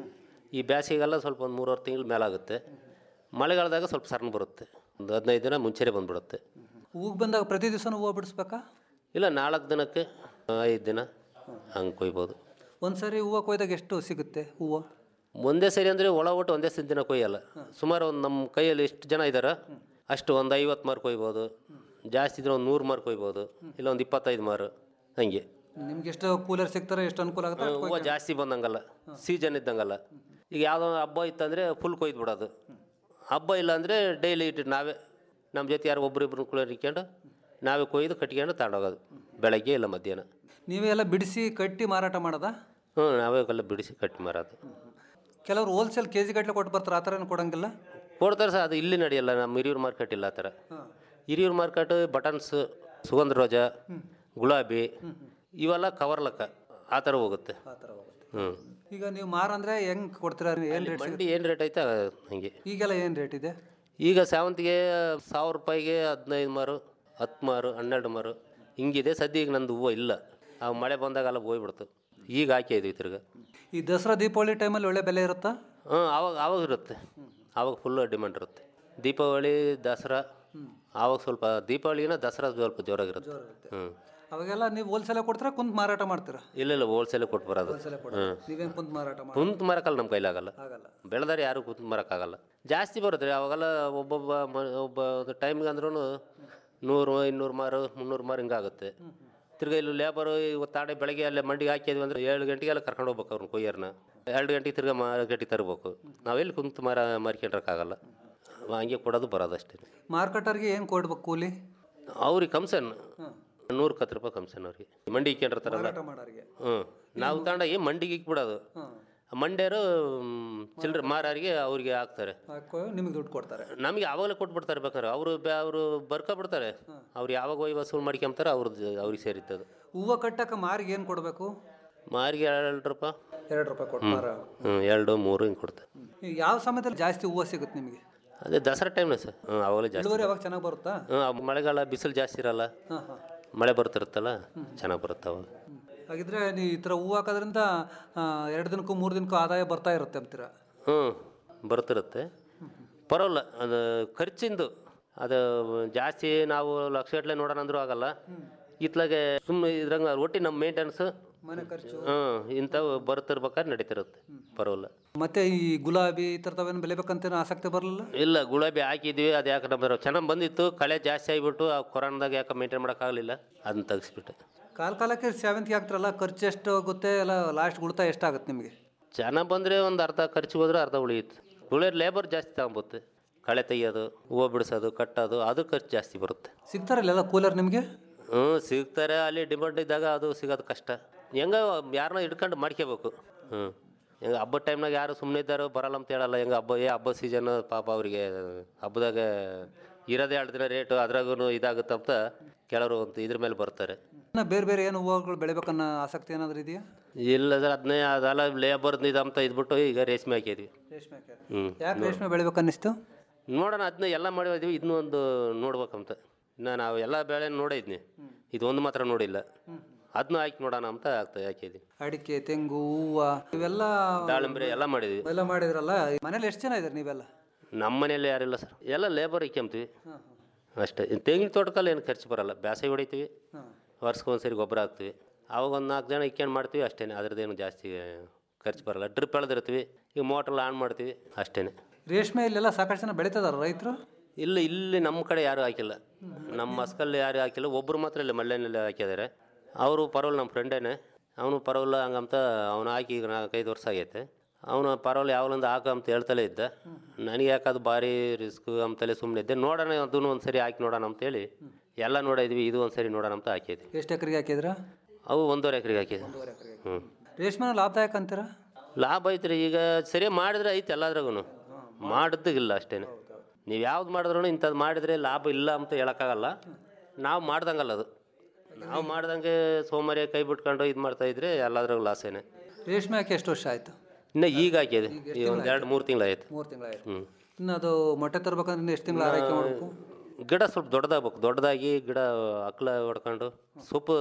ಈ ಬೇಸಿಗೆಲ್ಲ ಸ್ವಲ್ಪ ಒಂದು ಮೂರುವರೆ ತಿಂಗಳು ಮೇಲಾಗುತ್ತೆ ಮಳೆಗಾಲದಾಗ ಸ್ವಲ್ಪ ಸಣ್ಣ ಬರುತ್ತೆ ಒಂದು ಹದಿನೈದು ದಿನ ಮುಂಚೆನೇ ಬಂದ್ಬಿಡುತ್ತೆ ಹೂವು ಬಂದಾಗ ಪ್ರತಿ ದಿವಸ ಹೂವು ಬಿಡಿಸ್ಬೇಕಾ ಇಲ್ಲ ನಾಲ್ಕು ದಿನಕ್ಕೆ ಐದು ದಿನ ಹಂಗೆ ಕೊಯ್ಬೋದು ಒಂದು ಸರಿ ಹೂವು ಕೊಯ್ದಾಗ ಎಷ್ಟು ಸಿಗುತ್ತೆ ಹೂವು ಒಂದೇ ಸರಿ ಅಂದರೆ ಒಳ ಒಟ್ಟು ಒಂದೇ ಸರಿ ದಿನ ಕೊಯ್ಯಲ್ಲ ಸುಮಾರು ಒಂದು ನಮ್ಮ ಕೈಯಲ್ಲಿ ಎಷ್ಟು ಜನ ಇದ್ದಾರೆ ಅಷ್ಟು ಒಂದು ಐವತ್ತು ಮಾರು ಕೊಯ್ಬೋದು ಜಾಸ್ತಿ ಇದ್ರೆ ಒಂದು ನೂರು ಮಾರು ಕೊಯ್ಬೋದು ಇಲ್ಲ ಒಂದು ಇಪ್ಪತ್ತೈದು ಮಾರು ಹಂಗೆ ನಿಮ್ಗೆ ಎಷ್ಟು ಕೂಲರ್ ಸಿಗ್ತಾರೆ ಎಷ್ಟು ಅನುಕೂಲ ಆಗುತ್ತೆ ಅಷ್ಟು ಹೂವು ಜಾಸ್ತಿ ಬಂದಂಗಲ್ಲ ಸೀಸನ್ ಇದ್ದಂಗಲ್ಲ ಈಗ ಯಾವುದೋ ಒಂದು ಹಬ್ಬ ಇತ್ತಂದರೆ ಫುಲ್ ಕೊಯ್ದು ಬಿಡೋದು ಹಬ್ಬ ಇಲ್ಲ ಅಂದರೆ ಡೈಲಿ ಇಟ್ಟು ನಾವೇ ನಮ್ಮ ಜೊತೆ ಯಾರು ಒಬ್ರಿಬ್ರು ಕುಳಿಯರ್ ಇಟ್ಕೊಂಡು ನಾವೇ ಕೊಯ್ದು ಕಟ್ಕೊಂಡು ತಗೊಂಡೋಗೋದು ಬೆಳಗ್ಗೆ ಇಲ್ಲ ಮಧ್ಯಾಹ್ನ ನೀವೇ ಎಲ್ಲ ಬಿಡಿಸಿ ಕಟ್ಟಿ ಮಾರಾಟ ಮಾಡೋದಾ ಹ್ಞೂ ನಾವೇ ಎಲ್ಲ ಬಿಡಿಸಿ ಕಟ್ಟಿ ಮಾರೋದು ಕೆಲವರು ಹೋಲ್ಸೇಲ್ ಕೆ ಜಿ ಗಟ್ಟಲೆ ಕೊಟ್ಟು ಬರ್ತಾರೆ ಆ ಥರ ಏನು ಕೊಡಂಗಿಲ್ಲ ಕೊಡ್ತಾರೆ ಸರ್ ಅದು ಇಲ್ಲಿ ನಡೆಯಲ್ಲ ನಮ್ಮ ಹಿರಿಯೂರು ಮಾರ್ಕೆಟ್ ಇಲ್ಲ ಆ ಥರ ಹಿರಿಯೂರು ಮಾರ್ಕೆಟ್ ಬಟನ್ಸ್ ಸುಗಂಧ ರೋಜ ಗುಲಾಬಿ ಇವೆಲ್ಲ ಕವರ್ ಲೆಕ್ಕ ಆ ಥರ ಹೋಗುತ್ತೆ ಆ ಥರ ಹೋಗುತ್ತೆ ಹ್ಞೂ ಈಗ ನೀವು ಮಾರ ಅಂದರೆ ಹೆಂಗೆ ಕೊಡ್ತೀರಾ ಏನು ರೇಟ್ ಮಂಡಿ ಏನು ರೇಟ್ ಐತೆ ಹಂಗೆ ಈಗೆಲ್ಲ ಏನು ರೇಟ್ ಇದೆ ಈಗ ಸೇವಂತಿಗೆ ಸಾವಿರ ರೂಪಾಯಿಗೆ ಹದಿನೈದು ಮಾರು ಹತ್ತು ಮಾರು ಹನ್ನೆರಡು ಮಾರು ಹಿಂಗಿದೆ ಸದ್ಯ ಈಗ ನಂದು ಹೂವು ಇಲ್ಲ ಆ ಮಳೆ ಬಂದಾಗೆಲ್ಲ ಹೋಗ್ಬಿಡ್ತು ಈಗ ಹಾಕಿ ಇದ್ವಿ ತಿರ್ಗ ಈ ದಸರಾ ದೀಪಾವಳಿ ಟೈಮಲ್ಲಿ ಒಳ್ಳೆ ಬೆಲೆ ಇರುತ್ತಾ ಹ್ಞೂ ಆವಾಗ ಆವಾಗ ಇರುತ್ತೆ ಆವಾಗ ಫುಲ್ ಡಿಮ್ಯಾಂಡ್ ಇರುತ್ತೆ ದೀಪಾವಳಿ ದಸರಾ ಆವಾಗ ಸ್ವಲ್ಪ ದೀಪಾವಳಿಗಿನ ದಸರಾ ಸ್ವಲ್ಪ ಜೋರಾಗಿರುತ್ತೆ ಹ್ಞೂ ಅವಾಗೆಲ್ಲ ನೀವು ಹೋಲ್ಸೇಲ್ ಕೊಡ್ತೀರಾ ಕುಂತ್ ಮಾರಾಟ ಮಾಡ್ತೀರಾ ಇಲ್ಲ ಇಲ್ಲ ಹೋಲ್ಸೇಲೆ ಕೊಟ್ಟು ಬರೋದು ಹ್ಞೂ ನೀವೇನು ಕುಂತ್ ಮಾರಾಟ ಮಾಡಿ ಕುಂತು ಮರಕ್ಕಲ್ಲ ನಮ್ಮ ಕೈಲಾಗಲ್ಲ ಆಗಲ್ಲ ಬೆಳೆದಾರೆ ಯಾರು ಕುಂತು ಮರಕ್ಕಾಗಲ್ಲ ಜಾಸ್ತಿ ಬರುತ್ತೆ ರೀ ಅವಾಗೆಲ್ಲ ಒಬ್ಬೊಬ್ಬ ಮ ಒಬ್ಬ ಒಂದು ಟೈಮ್ಗೆ ಅಂದ್ರೂ ನೂರು ಇನ್ನೂರು ಮಾರು ಮುನ್ನೂರು ಮಾರು ಹಿಂಗಾಗುತ್ತೆ ತಿರ್ಗಾ ಇಲ್ಲಿ ಲೇಬರು ಇವತ್ತು ತಾಡೆ ಬೆಳಗ್ಗೆ ಅಲ್ಲೇ ಮಂಡಿಗೆ ಹಾಕಿದ್ವಿ ಅಂದ್ರೆ ಏಳು ಗಂಟೆಗೆಲ್ಲ ಕರ್ಕೊಂಡು ಹೋಗ್ಬೇಕು ಅವ್ರನ್ನ ಕೊಯ್ಯರ್ನ ಎರಡು ಗಂಟೆಗೆ ತಿರ್ಗಾ ಮಾರ್ಕೆಟಿಗೆ ತರಬೇಕು ನಾವೆಲ್ಲಿ ಕುಂತು ಮರ ಮಾರ್ಕೊಂಡ್ರಕ್ಕಾಗಲ್ಲ ಹಂಗೆ ಕೊಡೋದು ಬರೋದು ಅಷ್ಟೇ ಮಾರ್ಕೆಟರ್ಗೆ ಏನು ಕೊಡ್ಬೇಕು ಕೂಲಿ ಅವ್ರಿಗೆ ಕಮ್ಸನ್ ನೂರು ಕತ್ತು ರೂಪಾಯಿ ಕಮ್ಸನ್ ಅವ್ರಿಗೆ ಮಂಡಿ ಇಕ್ಕೊಂಡಿರ್ತಾರಲ್ಲ ಮಾರಾಟ ಮಾಡೋರಿಗೆ ಹ್ಞೂ ನಾವು ತಗೊಂಡೋಗಿ ಮಂಡಿಗೆ ಇಕ್ಬಿಡೋದು ಮಂಡ್ಯರು ಚಿಲ್ಲರೆ ಮಾರಾರಿಗೆ ಅವ್ರಿಗೆ ಹಾಕ್ತಾರೆ ಹಾಕೋ ನಿಮಗೆ ದುಡ್ಡು ಕೊಡ್ತಾರೆ ನಮಗೆ ಆವಾಗಲೇ ಕೊಟ್ಬಿಡ್ತಾರೆ ಬೇಕಾದ್ರೆ ಅವರು ಅವರು ಬರ್ಕೊಬಿಡ್ತಾರೆ ಅವ್ರು ಯಾವಾಗ ಹೋಗಿ ವಸೂಲು ಮಾಡ್ಕೊಂತಾರೆ ಅವ್ರದ್ದು ಅವ್ರಿಗೆ ಸೇರಿತ್ತದು ಹೂವು ಕಟ್ಟಕ್ಕೆ ಮಾರಿಗೆ ಏನು ಕೊಡಬೇಕು ಮಾರಿಗೆ ಎರಡು ರೂಪಾಯಿ ಎರಡು ರೂಪಾಯಿ ಕೊಟ್ಟು ಮಾರ ಹ್ಞೂ ಎರಡು ಮೂರು ಹಿಂಗೆ ಕೊಡ್ತಾರೆ ಈಗ ಯಾವ ಸಮಯದಲ್ಲಿ ಜಾಸ್ತಿ ಹೂವು ಸಿಗುತ್ತೆ ನಿಮಗೆ ಅದೇ ದಸರಾ ಟೈಮ್ನ ಸರ್ ಹ್ಞೂ ಆವಾಗಲೇ ಜಾಸ್ತಿ ಇಳುವರಿ ಅವಾಗ ಚೆನ್ನಾಗಿ ಬರುತ್ತಾ ಹ್ಞೂ ಮಳೆಗಾಲ ಬಿಸಿಲು ಜಾಸ್ತಿ ಇರಲ್ಲ ಹಾಂ ಹಾಂ ಮಳೆ ಬರ್ತಿರುತ್ತಲ್ಲ ಚೆನ್ನಾಗಿ ಬರುತ್ತೆ ಅವಾಗ ಹಾಗಿದ್ರೆ ನೀವು ಈ ಥರ ಹೂವು ಹಾಕೋದ್ರಿಂದ ಆ, ಎರಡು ದಿನಕ್ಕೂ ಮೂರು ದಿನಕ್ಕೂ ಆದಾಯ ಬರ್ತಾ ಇರುತ್ತೆ ಅಂತೀರ ಹ್ಞೂ ಬರ್ತಿರುತ್ತೆ ಪರವಾಗಿಲ್ಲ ಅದು ಖರ್ಚಿಂದು ಅದು ಜಾಸ್ತಿ ನಾವು ಲಕ್ಷಗಟ್ಟಲೆ ನೋಡೋಣ ಅಂದ್ರೂ ಆಗಲ್ಲ ಇತ್ಲಾಗೆ ಸುಮ್ಮನೆ ಇದ್ರಂಗೆ ಒಟ್ಟಿ ನಮ್ಮ ಮೇಂಟೆನೆನ್ಸ್ ಮನೆ ಖರ್ಚು ಹ್ಞೂ ಇಂಥವು ಬರ್ತಿರ್ಬೇಕಾದ್ರೆ ನಡೀತಿರುತ್ತೆ ಪರವಾಗಿಲ್ಲ ಮತ್ತೆ ಈ ಗುಲಾಬಿ ಈ ಥರದವೇನು ಬೆಳಿಬೇಕಂತೇನು ಆಸಕ್ತಿ ಬರಲಿಲ್ಲ ಇಲ್ಲ ಗುಲಾಬಿ ಹಾಕಿದ್ವಿ ಅದು ಯಾಕೆ ನಮ್ದು ಚೆನ್ನಾಗಿ ಬಂದಿತ್ತು ಕಳೆ ಜಾಸ್ತಿ ಆಗಿಬಿಟ್ಟು ಆ ಕೊರೋನಾದಾಗ ಯಾಕೆ ಮೇಂಟೈನ್ ಮಾಡೋಕ್ಕಾಗಲಿಲ್ಲ ಅದನ್ನ ತೆಗಿಸ್ಬಿಟ್ಟೆ ಕಾಲ ಕಾಲಕ್ಕೆ ಸೇವಂತಿಗೆ ಹಾಕ್ತಿರಲ್ಲ ಖರ್ಚು ಎಷ್ಟು ಆಗುತ್ತೆ ಎಲ್ಲ ಲಾಸ್ಟ್ ಉಳಿತಾಯ ಎಷ್ಟಾಗುತ್ತೆ ನಿಮಗೆ ಚೆನ್ನಾಗಿ ಬಂದರೆ ಒಂದು ಅರ್ಧ ಖರ್ಚಿಗೆ ಹೋದ್ರೆ ಅರ್ಧ ಉಳಿಯುತ್ತೆ ಉಳಿಯೋದು ಲೇಬರ್ ಜಾಸ್ತಿ ತಗೊಂಬತ್ತೆ ಕಳೆ ತೆಗಿಯೋದು ಹೂವು ಬಿಡಿಸೋದು ಕಟ್ಟೋದು ಅದು ಖರ್ಚು ಜಾಸ್ತಿ ಬರುತ್ತೆ ಸಿಗ್ತಾರಲ್ಲ ಕೂಲರ್ ನಿಮಗೆ ಹ್ಞೂ ಸಿಗ್ತಾರೆ ಅಲ್ಲಿ ಡಿಮಾಂಡ್ ಇದ್ದಾಗ ಅದು ಸಿಗೋದು ಕಷ್ಟ ಹೆಂಗ ಯಾರನ್ನ ಹಿಡ್ಕೊಂಡು ಮಾಡ್ಕೋಬೇಕು ಹ್ಞೂ ಹೆಂಗೆ ಹಬ್ಬದ ಟೈಮ್ನಾಗ ಯಾರು ಸುಮ್ಮನೆ ಇದ್ದಾರೋ ಬರಲ್ಲ ಅಂತ ಹೇಳಲ್ಲ ಹೆಂಗೆ ಹಬ್ಬ ಏ ಹಬ್ಬ ಸೀಸನ್ ಪಾಪ ಅವರಿಗೆ ಹಬ್ಬದಾಗ ಇರೋದೇ ಎರಡು ದಿನ ರೇಟು ಅದ್ರಾಗೂ ಇದಾಗುತ್ತೆ ಅಂತ ಕೆಲವರು ಅಂತ ಇದ್ರ ಮೇಲೆ ಬರ್ತಾರೆ ಇನ್ನು ಬೇರೆ ಬೇರೆ ಏನು ಹೂವುಗಳು ಬೆಳಿಬೇಕನ್ನೋ ಆಸಕ್ತಿ ಏನಾದರೂ ಇದೆಯಾ ಇಲ್ಲ ಸರ್ ಅದನ್ನೇ ಅದೆಲ್ಲ ಲೇಬರ್ ಇದಂತ ಇದ್ಬಿಟ್ಟು ಈಗ ರೇಷ್ಮೆ ಹಾಕಿದ್ವಿ ರೇಷ್ಮೆ ಹಾಕ್ಯಾರ. ಹ್ಞೂ ಯಾಕೆ ರೇಷ್ಮೆ ಬೆಳಿಬೇಕನ್ನಿಸ್ತು ನೋಡೋಣ ಅದನ್ನ ಎಲ್ಲ ಮಾಡಿದ್ವಿ ಇದನ್ನೂ ಒಂದು ನೋಡ್ಬೇಕಂತ ಇನ್ನು ನಾವು ಎಲ್ಲ ಬೆಳೆ ನೋಡಿದ್ನಿ ಇದು ಒಂದು ಮಾತ್ರ ನೋಡಿಲ್ಲ ಅದನ್ನೂ ಹಾಕಿ ನೋಡೋಣ ಅಂತ ಆಗ್ತದೆ ಹಾಕಿದ್ವಿ ಅಡಿಕೆ ತೆಂಗು ಹೂವು ಇವೆಲ್ಲ ದಾಳಿಂಬ್ರೆ ಎಲ್ಲ ಮಾಡಿದ್ವಿ ಎಲ್ಲ ಮಾಡಿದ್ರಲ್ಲ ಮನೇಲಿ ಎಷ್ಟು ಜನ ಇದ್ದಾರೆ ನೀವೆಲ್ಲ ನಮ್ಮ ಮನೇಲಿ ಯಾರಿಲ್ಲ ಸರ್ ಎಲ್ಲ ಲೇಬರ್ ಇಕ್ಕೊಂತೀವಿ ಅಷ್ಟೇ ಇನ್ನು ತೆಂಗಿನ ತೋಟಕ್ಕಲ್ಲಿ ಏನು ಖರ್ಚು ಬರಲ್ಲ ಬೇಸಾಯ ಹೊಡಿತೀವಿ ವರ್ಷಕ್ಕೊಂದ್ಸರಿ ಗೊಬ್ಬರ ಹಾಕ್ತೀವಿ ಅವಾಗ ಒಂದು ನಾಲ್ಕು ಜನ ಇಕ್ಕೊಂಡು ಮಾಡ್ತೀವಿ ಅಷ್ಟೇ ಅದ್ರದ್ದೇನು ಜಾಸ್ತಿ ಖರ್ಚು ಬರಲ್ಲ ಡ್ರಿಪ್ ಎಳೆದಿರ್ತೀವಿ ಈಗ ಮೋಟ್ರಲ್ಲಿ ಆನ್ ಮಾಡ್ತೀವಿ ಅಷ್ಟೇ ರೇಷ್ಮೆ ಇಲ್ಲೆಲ್ಲ ಸಾಕಷ್ಟು ಜನ ಬೆಳೀತದಾರ ರೈತರು ಇಲ್ಲ ಇಲ್ಲಿ ನಮ್ಮ ಕಡೆ ಯಾರೂ ಹಾಕಿಲ್ಲ ನಮ್ಮ ಮಸ್ಕಲ್ಲಿ ಯಾರು ಹಾಕಿಲ್ಲ ಒಬ್ಬರು ಮಾತ್ರ ಇಲ್ಲಿ ಮಳ್ಳೆನಲ್ಲಿ ಹಾಕಿದ್ದಾರೆ ಅವರು ಪರವಾಗಿಲ್ಲ ನಮ್ಮ ಫ್ರೆಂಡೇನೆ ಅವನು ಪರವಾಗಿಲ್ಲ ಹಂಗಂತ ಅವನು ಹಾಕಿ ಈಗ ನಾಲ್ಕೈದು ವರ್ಷ ಆಗೈತೆ ಅವನು ಪರವಾಗಿಲ್ಲ ಯಾವಲೊಂದು ಹಾಕು ಅಂತ ಹೇಳ್ತಲೇ ಇದ್ದ ನನಗೆ ಯಾಕೆ ಅದು ಭಾರಿ ರಿಸ್ಕ್ ಅಂತಲೇ ಸುಮ್ಮನೆ ಇದ್ದೆ ನೋಡೋಣ ಅದನ್ನು ಒಂದು ಸರಿ ಹಾಕಿ ನೋಡೋಣ ಅಂತೇಳಿ ಎಲ್ಲ ನೋಡಿದ್ವಿ ಇದು ಒಂದು ಸರಿ ನೋಡೋಣ ಅಂತ ಹಾಕಿದ್ವಿ ಎಷ್ಟು ಎಕರೆಗೆ ಹಾಕಿದ್ರ ಅವು ಒಂದೂವರೆ ಎಕರೆಗೆ ಹಾಕಿದ್ವಿ ಹ್ಞೂ ರೇಷ್ಮೆ ಲಾಭದಾಯಕ ಅಂತೀರಾ ಲಾಭ ಐತ್ರಿ ಈಗ ಸರಿ ಮಾಡಿದ್ರೆ ಐತೆ ಎಲ್ಲದ್ರಾಗೂ ಮಾಡಿದ್ದಿಲ್ಲ ಅಷ್ಟೇ ನೀವು ಯಾವ್ದು ಮಾಡಿದ್ರು ಇಂಥದ್ದು ಮಾಡಿದ್ರೆ ಲಾಭ ಇಲ್ಲ ಅಂತ ಹೇಳೋಕ್ಕಾಗಲ್ಲ ನಾವು ಮಾಡ್ದಂಗಲ್ಲ ಅದು ನಾವು ಮಾಡ್ದಂಗೆ ಸೋಮಾರಿ ಕೈ ಬಿಟ್ಕೊಂಡು ಇದು ಮಾಡ್ತಾ ಇದ್ರೆ ಎಲ್ಲದ್ರಾಗೂ ಲಾಸೇನೆ ರೇಷ್ಮೆ ಹಾಕಿ ಎಷ್ಟು ವರ್ಷ ಆಯ್ತು ಇನ್ನು ಈಗ ಹಾಕಿದೆ ಈಗ ಒಂದು ಎರಡು ಮೂರು ತಿಂಗಳಾಯ್ತು ಮೂರು ತಿಂಗಳಾಯ್ತು ಹ್ಞೂ ಇನ್ನು ಅದು ಮೊಟ್ಟೆ ತರ್ಬೇಕಂದ್ರೆ ಇನ್ನು ಎಷ್ಟು ತಿಂಗಳು ಆರೈಕೆ ಮಾಡಬೇಕು ಗಿಡ ಸ್ವಲ್ಪ ದೊಡ್ಡದಾಗ್ಬೇಕು ದೊಡ್ಡದಾಗಿ ಗಿಡ ಅಕ್ಲ ಹೊಡ್ಕೊಂಡು ಸೊಪ್ಪು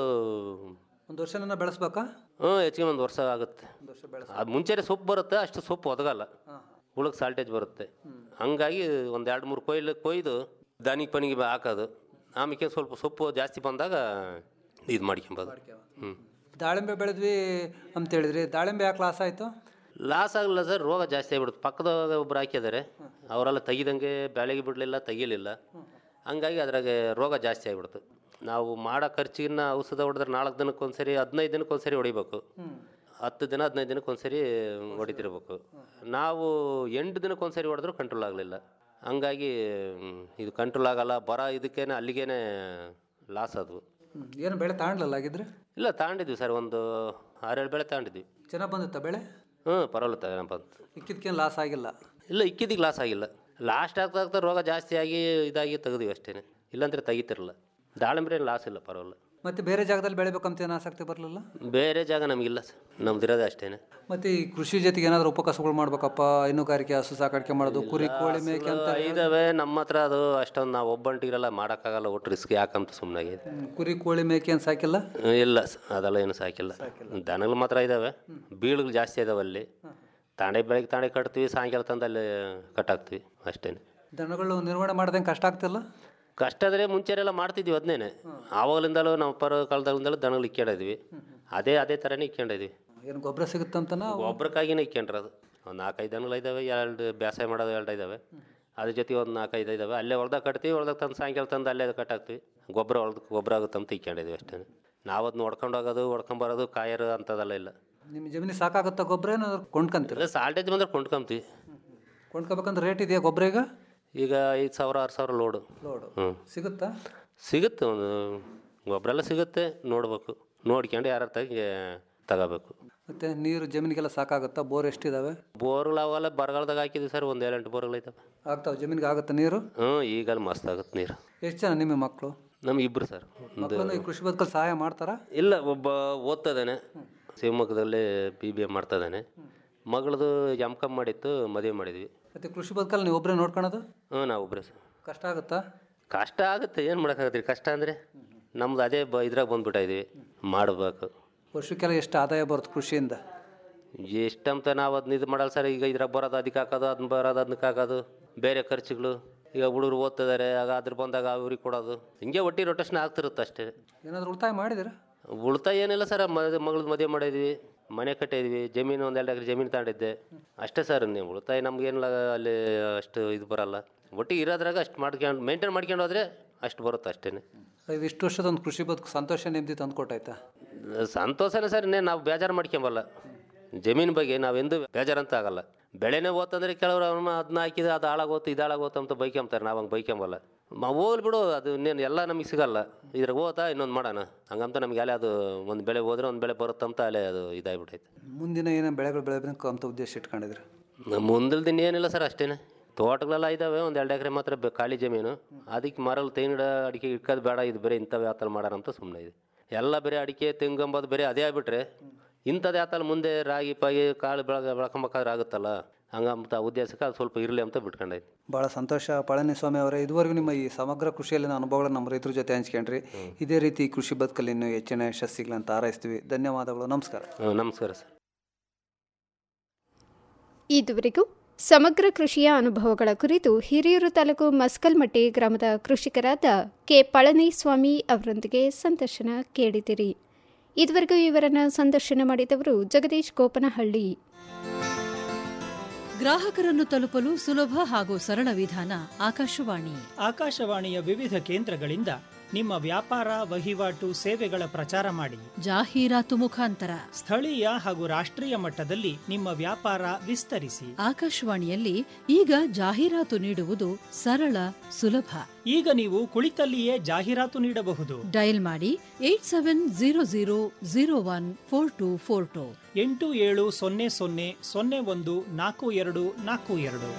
ಒಂದು ವರ್ಷನ ಬೆಳೆಸ್ಬೇಕಾ ಹ್ಞೂ ಹೆಚ್ಚಿಗೆ ಒಂದು ವರ್ಷ ಆಗುತ್ತೆ ಒಂದು ವರ್ಷ ಬೆಳೆಸ್ ಅದು ಮುಂಚೆನೆ ಸೊಪ್ಪು ಬರುತ್ತೆ ಅಷ್ಟು ಸೊಪ್ಪು ಒದಗಲ್ಲ ಹುಳಕ್ಕೆ ಸಾಲ್ಟೇಜ್ ಬರುತ್ತೆ ಹಂಗಾಗಿ ಒಂದು ಎರಡು ಮೂರು ಕೊಯ್ಲು ಕೊಯ್ದು ದನಿಗೆ ಪನಿಗೆ ಬ- ಹಾಕೋದು ಆಮೇಲೆ ಸ್ವಲ್ಪ ಸೊಪ್ಪು ಜಾಸ್ತಿ ಬಂದಾಗ ಇದು ಮಾಡ್ಕೊಬೋದು ಹ್ಞೂ ದಾಳಿಂಬೆ ಬೆಳೆದ್ವಿ ಅಂತ ಹೇಳಿದ್ರಿ ದಾಳಿಂಬೆ ಯಾಕೆ ಲಾಸ್ ಆಯಿತು ಲಾಸ್ ಆಗಲಿಲ್ಲ ಸರ್ ರೋಗ ಜಾಸ್ತಿ ಆಗ್ಬಿಡುತ್ತೆ ಪಕ್ಕದಾಗ ಒಬ್ರು ಹಾಕಿದ್ದಾರೆ ಅವರೆಲ್ಲ ತೆಗಿದಂಗೆ ಬೆಳೆಗೆ ಬಿಡಲಿಲ್ಲ ತೆಗಿಲಿಲ್ಲ ಹಂಗಾಗಿ ಅದ್ರಾಗೆ ರೋಗ ಜಾಸ್ತಿ ಆಗ್ಬಿಡ್ತು ನಾವು ಮಾಡೋ ಖರ್ಚಿಗಿನ್ನ ಔಷಧ ಹೊಡೆದ್ರೆ ನಾಲ್ಕು ದಿನಕ್ಕೆ ಒಂದ್ಸರಿ ಹದಿನೈದು ದಿನಕ್ಕೆ ಒಂದ್ಸರಿ ಹೊಡಿಬೇಕು ಹತ್ತು ದಿನ ಹದಿನೈದು ದಿನಕ್ಕೆ ಒಂದ್ಸರಿ ಹೊಡಿತಿರ್ಬೇಕು ನಾವು ಎಂಟು ದಿನಕ್ಕೆ ಒಂದ್ಸರಿ ಹೊಡೆದ್ರೂ ಕಂಟ್ರೋಲ್ ಆಗಲಿಲ್ಲ ಹಂಗಾಗಿ ಮ್, ಇದು ಕಂಟ್ರೋಲ್ ಆಗಲ್ಲ ಬರ ಇದಕ್ಕೇನೆ ಅಲ್ಲಿಗೇನೆ ಲಾಸ್ ಅದು ಹ್ಮ್. ಏನು ಬೆಳೆ ತಾಂಡ್ಲಲ್ಲ ಆಗಿದ್ರೆ ಇಲ್ಲ ತಗೊಂಡಿದ್ವಿ ಸರ್ ಒಂದು ಆರೇಳು ಬೆಳೆ ತಗೊಂಡಿದ್ವಿ ಚೆನ್ನಾಗಿ ಬಂದಿತ್ತ ಬೆಳೆ ಹ್ಞೂ ಪರವಾಗಿಲ್ಲ ತಗೊಂಡ್ ಬಂತು ಇಕ್ಕಿದ್ಕೇನು ಲಾಸ್ ಆಗಿಲ್ಲ ಇಲ್ಲ ಇಕ್ಕಿದ್ದಕ್ಕೆ ಲಾಸ್ ಆಗಿಲ್ಲ ಲಾಸ್ಟ್ ಆಗ್ತಾ ಆಗ್ತಾ ರೋಗ ಜಾಸ್ತಿ ಆಗಿ ಇದಾಗಿ ತೆಗೆದ್ವಿ ಅಷ್ಟೇ ಇಲ್ಲಾಂದ್ರೆ ತೆಗಿತಿರಲ್ಲ ದಾಳಿಂಬ್ರೆ ಲಾಸ್ ಇಲ್ಲ ಪರವಾಗಿಲ್ಲ ಮತ್ತೆ ಬೇರೆ ಜಾಗದಲ್ಲಿ ಬೆಳಿಬೇಕಂತ ಏನು ಆಸಕ್ತಿ ಬರಲಿಲ್ಲ ಬೇರೆ ಜಾಗ ನಮಗಿಲ್ಲ ಸರ್ ನಮ್ದಿರೋದೇ ಅಷ್ಟೇ ಮತ್ತೆ ಈ ಕೃಷಿ ಜೊತೆಗೆ ಏನಾದರೂ ಉಪಕಸಗಳು ಮಾಡ್ಬೇಕಪ್ಪ ಹೈನುಗಾರಿಕೆ ಹಸು ಸಾಕಾಣಿಕೆ ಮಾಡೋದು ಕುರಿ ಕೋಳಿ ಮೇಕೆ ಅಂತ ಇದಾವೆ ನಮ್ಮ ಹತ್ರ ಅದು ಅಷ್ಟೊಂದು ನಾವು ಒಬ್ಬಂಟಿಗೆಲ್ಲ ಮಾಡೋಕ್ಕಾಗಲ್ಲ ಒಟ್ಟು ರಿಸ್ಕ್ ಯಾಕಂತ ಸುಮ್ಮನಾಗಿದೆ ಹ್ಮ್. ಕುರಿ ಕೋಳಿ ಮೇಕೆ ಏನು ಸಾಕಿಲ್ಲ ಇಲ್ಲ ಸ- ಅದೆಲ್ಲ ಏನು ಸಾಕಿಲ್ಲ ದನಗಳು ಮಾತ್ರ ಇದ್ದಾವೆ ಬೀಳುಗಳು ಜಾಸ್ತಿ ಇದಾವೆ ಅಲ್ಲಿ ತಾಂಡೆ ಬೆಳಗ್ಗೆ ತಾಂಡೆ ಕಟ್ತೀವಿ ಸಾಯಂಕಾಲ ತಂದು ಅಲ್ಲಿ ಕಟ್ಟಾಕ್ತೀವಿ ಅಷ್ಟೇ ದನಗಳು ನಿರ್ವಹಣೆ ಮಾಡ್ದಂಗೆ ಕಷ್ಟ ಆಗ್ತಿಲ್ಲ ಕಷ್ಟ ಆದರೆ ಮುಂಚೆನೆಲ್ಲ ಮಾಡ್ತಿದ್ವಿ ಅದನ್ನೇ ಆವಾಗಲಿಂದಲೂ ನಾವು ಪರ ಕಾಲದಾಗಿಂದಲೂ ದನಗಳು ಇಕ್ಕೊಂಡಿದ್ವಿ ಅದೇ ಅದೇ ಥರನೇ ಇಕ್ಕೊಂಡಿದ್ವಿ ಏನು ಗೊಬ್ಬರ ಸಿಗುತ್ತಂತನ ಗೊಬ್ಬರಕ್ಕಾಗಿನೇ ಇಕ್ಕೊಂಡ್ರದು ಒಂದು ನಾಲ್ಕೈದು ದನಗಳು ಇದ್ದಾವೆ ಎರಡು ಬೇಸಾಯ ಮಾಡೋದು ಎರಡು ಇದ್ದಾವೆ ಅದ್ರ ಜೊತೆ ಒಂದು ನಾಲ್ಕೈದು ಇದ್ದಾವೆ ಅಲ್ಲೇ ಹೊಲ್ದಾಗ ಕಟ್ತೀವಿ ಹೊಲ್ದಾಗ ತಂದು ಸಾಯಂಕಾಲ ತಂದು ಅಲ್ಲೇ ಕಟ್ಟಾಕ್ತೀವಿ ಗೊಬ್ಬರ ಹೊಲ್ದ ಗೊಬ್ಬರ ಆಗುತ್ತೆ ಅಂತ ಇಕ್ಕೊಂಡಿದ್ವಿ ಅಷ್ಟೇ ನಾವು ಅದನ್ನ ಹೊಡ್ಕೊಂಡು ಹೋಗೋದು ಹೊಡ್ಕೊಂಬರೋದು ಕಾಯರು ಅಂಥದ್ದೆಲ್ಲ ಇಲ್ಲ ನಿಮ್ಮ ಜಮೀನಿಗೆ ಸಾಕಾಗುತ್ತಾ ಗೊಬ್ಬರ ಏನಾದ್ರು ಕೊಂಡ್ಕಂತೀರ ಸಾಲ್ಟೇಜ್ ಬಂದ್ರೆ ಕೊಂಡ್ಕೊಂತೀವಿ ಕೊಂಡ್ಕೋಬೇಕಂದ್ರೆ ರೇಟ್ ಇದೆಯಾ ಗೊಬ್ಬರ ಈಗ ಈಗ ಐದು ಸಾವಿರ ಆರು ಸಾವಿರ ಲೋಡು ಲೋಡು ಹ್ಞೂ ಸಿಗುತ್ತಾ ಸಿಗುತ್ತೆ ಒಂದು ಗೊಬ್ಬರ ಎಲ್ಲ ಸಿಗುತ್ತೆ ನೋಡ್ಬೇಕು ನೋಡ್ಕೊಂಡು ಯಾರು ತೆಗಿ ತಗೋಬೇಕು ಮತ್ತೆ ನೀರು ಜಮೀನಿಗೆಲ್ಲ ಸಾಕಾಗುತ್ತಾ ಬೋರ್ ಎಷ್ಟಿದಾವೆ ಬೋರ್ಗಳು ಅವೆಲ್ಲ ಬರಗಾಲದಾಗ ಹಾಕಿದ್ವಿ ಸರ್ ಒಂದು ಏಳೆಂಟು ಬೋರ್ಗಳು ಐತವೆ ಆಗ್ತಾವೆ ಜಮೀನಿಗೆ ಆಗುತ್ತಾ ನೀರು ಹ್ಞೂ ಈಗಲ್ಲಿ ಮಸ್ತ್ ಆಗುತ್ತೆ ನೀರು ಎಷ್ಟು ಜನ ನಿಮ್ಮ ಮಕ್ಕಳು ನಮ್ಗೆ ಇಬ್ಬರು ಸರ್ ಒಂದು ಮಕ್ಕಳನ್ನು ಈ ಕೃಷಿ ಬದುಕಲ್ಲಿ ಸಹಾಯ ಮಾಡ್ತಾರಾ ಇಲ್ಲ ಒಬ್ಬ ಓದ್ತದಾನೆ ಶಿವಮೊಗ್ಗದಲ್ಲಿ ಬಿ ಬಿ ಎ ಮಾಡ್ತದಾನೆ ಮಗಳದು ಎಮ್ ಕಾಮ್ ಮಾಡಿತ್ತು ಮದುವೆ ಮಾಡಿದ್ವಿ ಮತ್ತೆ ಕೃಷಿ ಬದುಕಲ್ಲಿ ನೀವು ಒಬ್ಬರೇ ನೋಡ್ಕೊಳೋದು ಹ್ಞೂ ನಾವು ಒಬ್ಬರೇ ಸರ್ ಕಷ್ಟ ಆಗುತ್ತಾ ಕಷ್ಟ ಆಗುತ್ತೆ ಏನು ಮಾಡೋಕ್ಕಾಗತ್ತೆ ಕಷ್ಟ ಅಂದರೆ ನಮ್ದು ಅದೇ ಬ ಇದ್ರಾಗ ಬಂದ್ಬಿಟ್ಟಿದ್ವಿ ಮಾಡಬೇಕು ವರ್ಷಕ್ಕೆಲ್ಲ ಎಷ್ಟು ಆದಾಯ ಬರುತ್ತೆ ಕೃಷಿಯಿಂದ ಎಷ್ಟಂತ ನಾವು ಅದನ್ನ ಇದು ಮಾಡಲ್ಲ ಸರ್ ಈಗ ಇದ್ರಾಗ ಬರೋದು ಅದಕ್ಕೆ ಹಾಕೋದು ಅದನ್ನ ಬರೋದು ಅದಕ್ಕೆ ಹಾಕೋದು ಬೇರೆ ಖರ್ಚುಗಳು ಈಗ ಹುಡುಗರು ಓದ್ತಿದ್ದಾರೆ ಆಗ ಅದ್ರ ಬಂದಾಗ ಅವ್ರಿಗೆ ಕೊಡೋದು ಹಿಂಗೆ ಒಟ್ಟಿ ರೊಟೇಷನ್ ಆಗ್ತಿರುತ್ತೆ ಅಷ್ಟೇ ಏನಾದರೂ ಉಳಿತಾಯ ಮಾಡಿದಿರಾ ಉಳಿತಾಯ ಏನಿಲ್ಲ ಸರ್ ಮಗಳದ್ದು ಮದುವೆ ಮಾಡಿದ್ವಿ ಮನೆ ಕಟ್ಟಿದ್ವಿ ಜಮೀನು ಒಂದು ಎರಡು ಎಕರೆ ಜಮೀನು ತಗೊಂಡಿದ್ದೆ ಅಷ್ಟೇ ಸರ್ ನೀವು ಉಳಿತಾಯ ನಮ್ಗೇನಿಲ್ಲ ಅಲ್ಲಿ ಅಷ್ಟು ಇದು ಬರಲ್ಲ ಒಟ್ಟಿಗೆ ಇರೋದ್ರಾಗ ಅಷ್ಟು ಮಾಡ್ಕೊಂಡು ಮೇಂಟೈನ್ ಮಾಡ್ಕೊಂಡು ಹೋದ್ರೆ ಅಷ್ಟು ಬರುತ್ತೆ ಅಷ್ಟೇ ಇದು ಇಷ್ಟು ವರ್ಷದ ಒಂದು ಕೃಷಿ ಬದುಕು ಸಂತೋಷ ನೆಮ್ಮದಿ ತಂದು ಕೊಟ್ಟಾಯ್ತಾ ಸಂತೋಷನೇ ಸರ್ ಇನ್ನೇನು ನಾವು ಬೇಜಾರು ಮಾಡ್ಕೊಂಬಲ್ಲ ಜಮೀನು ಬಗ್ಗೆ ನಾವೆಂದು ಬೇಜಾರಂತ ಆಗಲ್ಲ ಬೆಳೆನೇ ಓದ್ತಂದ್ರೆ ಕೆಲವರು ಅವನ್ನ ಅದನ್ನ ಹಾಕಿದ ಅದು ಹಾಳಾಗೋತು ಇದು ಹಾಳಾಗೋತು ಅಂತ ಬೈಕೊಂಬ್ತಾರೆ ನಾವು ಹಂಗೆ ಬೈಕೊಂಬಲ್ಲ ಮ- ಹೋಗ್ಲಿ ಬಿಡು ಅದು ಇನ್ನೇನು ಎಲ್ಲ ನಮಗೆ ಸಿಗಲ್ಲ ಇದ್ರಾಗ ಓದ್ತಾ ಇನ್ನೊಂದು ಮಾಡೋಣ ಹಂಗಂತ ನಮಗೆ ಅಲ್ಲೇ ಅದು ಒಂದು ಬೆಳೆ ಹೋದ್ರೆ ಒಂದು ಬೆಳೆ ಬರುತ್ತಂತ ಅಲ್ಲೇ ಅದು ಇದಾಗ್ಬಿಟ್ಟೈತೆ ಮುಂದಿನ ಏನೇನು ಬೆಳೆಗಳು ಬೆಳೆಬೇಕು ಅಂತ ಉದ್ದೇಶ ಇಟ್ಕೊಂಡಿದ್ರಿ ನಮ್ಮ ಮುಂದಲ್ ದಿನ ಏನಿಲ್ಲ ಸರ್ ಅಷ್ಟೇನೆ ತೋಟಗಳೆಲ್ಲ ಇದ್ದಾವೆ ಒಂದು ಎರಡು ಎಕರೆ ಮಾತ್ರ ಬೆ- ಖಾಲಿ ಜಮೀನು ಅದಕ್ಕೆ ಮರಳು ತೆಂಗಿನ ಗಿಡ ಅಡಿಕೆ ಇಟ್ಕೋದು ಬೇಡ ಇದು ಬೇರೆ ಇಂಥವು ಯಾತಲ್ ಮಾಡೋಣ ಅಂತ ಸುಮ್ಮನೆ ಇದೆ ಎಲ್ಲ ಬೇರೆ ಅಡಿಕೆ ತೆಂಗಂಬದು ಬೇರೆ ಅದೇ ಆಗ್ಬಿಟ್ರೆ ಇಂಥದ್ದು ಯಾತಲ್ ಮುಂದೆ ರಾಗಿ ಪಾಗಿ ಕಾಳು ಬೆಳಗ ಬೆಳ್ಕೊಂಬೇಕಾದ್ರೆ ಆಗುತ್ತಲ್ಲ ಹಂಗಂತ ಉದ್ದೇಶಕ್ಕೆ ಅದು ಸ್ವಲ್ಪ ಇರಲಿ ಅಂತ ಬಿಟ್ಕೊಂಡೈತೆ ಭಾಳ ಸಂತೋಷ ಪಳನಿಸ್ವಾಮಿ ಅವರೇ ಇದುವರೆಗೂ ನಿಮ್ಮ ಈ ಸಮಗ್ರ ಕೃಷಿಯಲ್ಲಿನ ಅನುಭವಗಳನ್ನ ನಮ್ಮ ರೈತರ ಜೊತೆ ಹಂಚ್ಕೊಂಡ್ರಿ ಇದೇ ರೀತಿ ಕೃಷಿ ಬದುಕಲ್ಲಿ ಇನ್ನೂ ಹೆಚ್ಚಿನ ಯಶಸ್ಸಿಗ್ಲಿ ಅಂತ ಹಾರೈಸ್ತೀವಿ ಧನ್ಯವಾದಗಳು ನಮಸ್ಕಾರ ಹ್ಞೂ ನಮಸ್ಕಾರ ಸರ್ ಇದುವರೆಗೂ ಸಮಗ್ರ ಕೃಷಿಯ ಅನುಭವಗಳ ಕುರಿತು ಹಿರಿಯೂರು ತಾಲೂಕು ಮಸ್ಕಲ್ಮಟ್ಟಿ ಗ್ರಾಮದ ಕೃಷಿಕರಾದ ಕೆ ಪಳನಿಸ್ವಾಮಿ ಅವರೊಂದಿಗೆ ಸಂದರ್ಶನ ಕೇಳಿದಿರಿ ಇದುವರೆಗೂ ಇವರನ್ನು ಸಂದರ್ಶನ ಮಾಡಿದವರು ಜಗದೀಶ್ ಗೋಪನಹಳ್ಳಿ ಗ್ರಾಹಕರನ್ನು ತಲುಪಲು ಸುಲಭ ಹಾಗೂ ಸರಳ ವಿಧಾನ ಆಕಾಶವಾಣಿ ಆಕಾಶವಾಣಿಯ ವಿವಿಧ ಕೇಂದ್ರಗಳಿಂದ ನಿಮ್ಮ ವ್ಯಾಪಾರ ವಹಿವಾಟು ಸೇವೆಗಳ ಪ್ರಚಾರ ಮಾಡಿ ಜಾಹೀರಾತು ಮುಖಾಂತರ ಸ್ಥಳೀಯ ಹಾಗೂ ರಾಷ್ಟ್ರೀಯ ಮಟ್ಟದಲ್ಲಿ ನಿಮ್ಮ ವ್ಯಾಪಾರ ವಿಸ್ತರಿಸಿ ಆಕಾಶವಾಣಿಯಲ್ಲಿ ಈಗ ಜಾಹೀರಾತು ನೀಡುವುದು ಸರಳ ಸುಲಭ ಈಗ ನೀವು ಕುಳಿತಲ್ಲಿಯೇ ಜಾಹೀರಾತು ನೀಡಬಹುದು ಡಯಲ್ ಮಾಡಿ eight seven zero zero zero one four two four two ಎಂಟು ಏಳು ಸೊನ್ನೆ ಸೊನ್ನೆ ಸೊನ್ನೆ ಒಂದು ನಾಲ್ಕು ಎರಡು ನಾಲ್ಕು ಎರಡು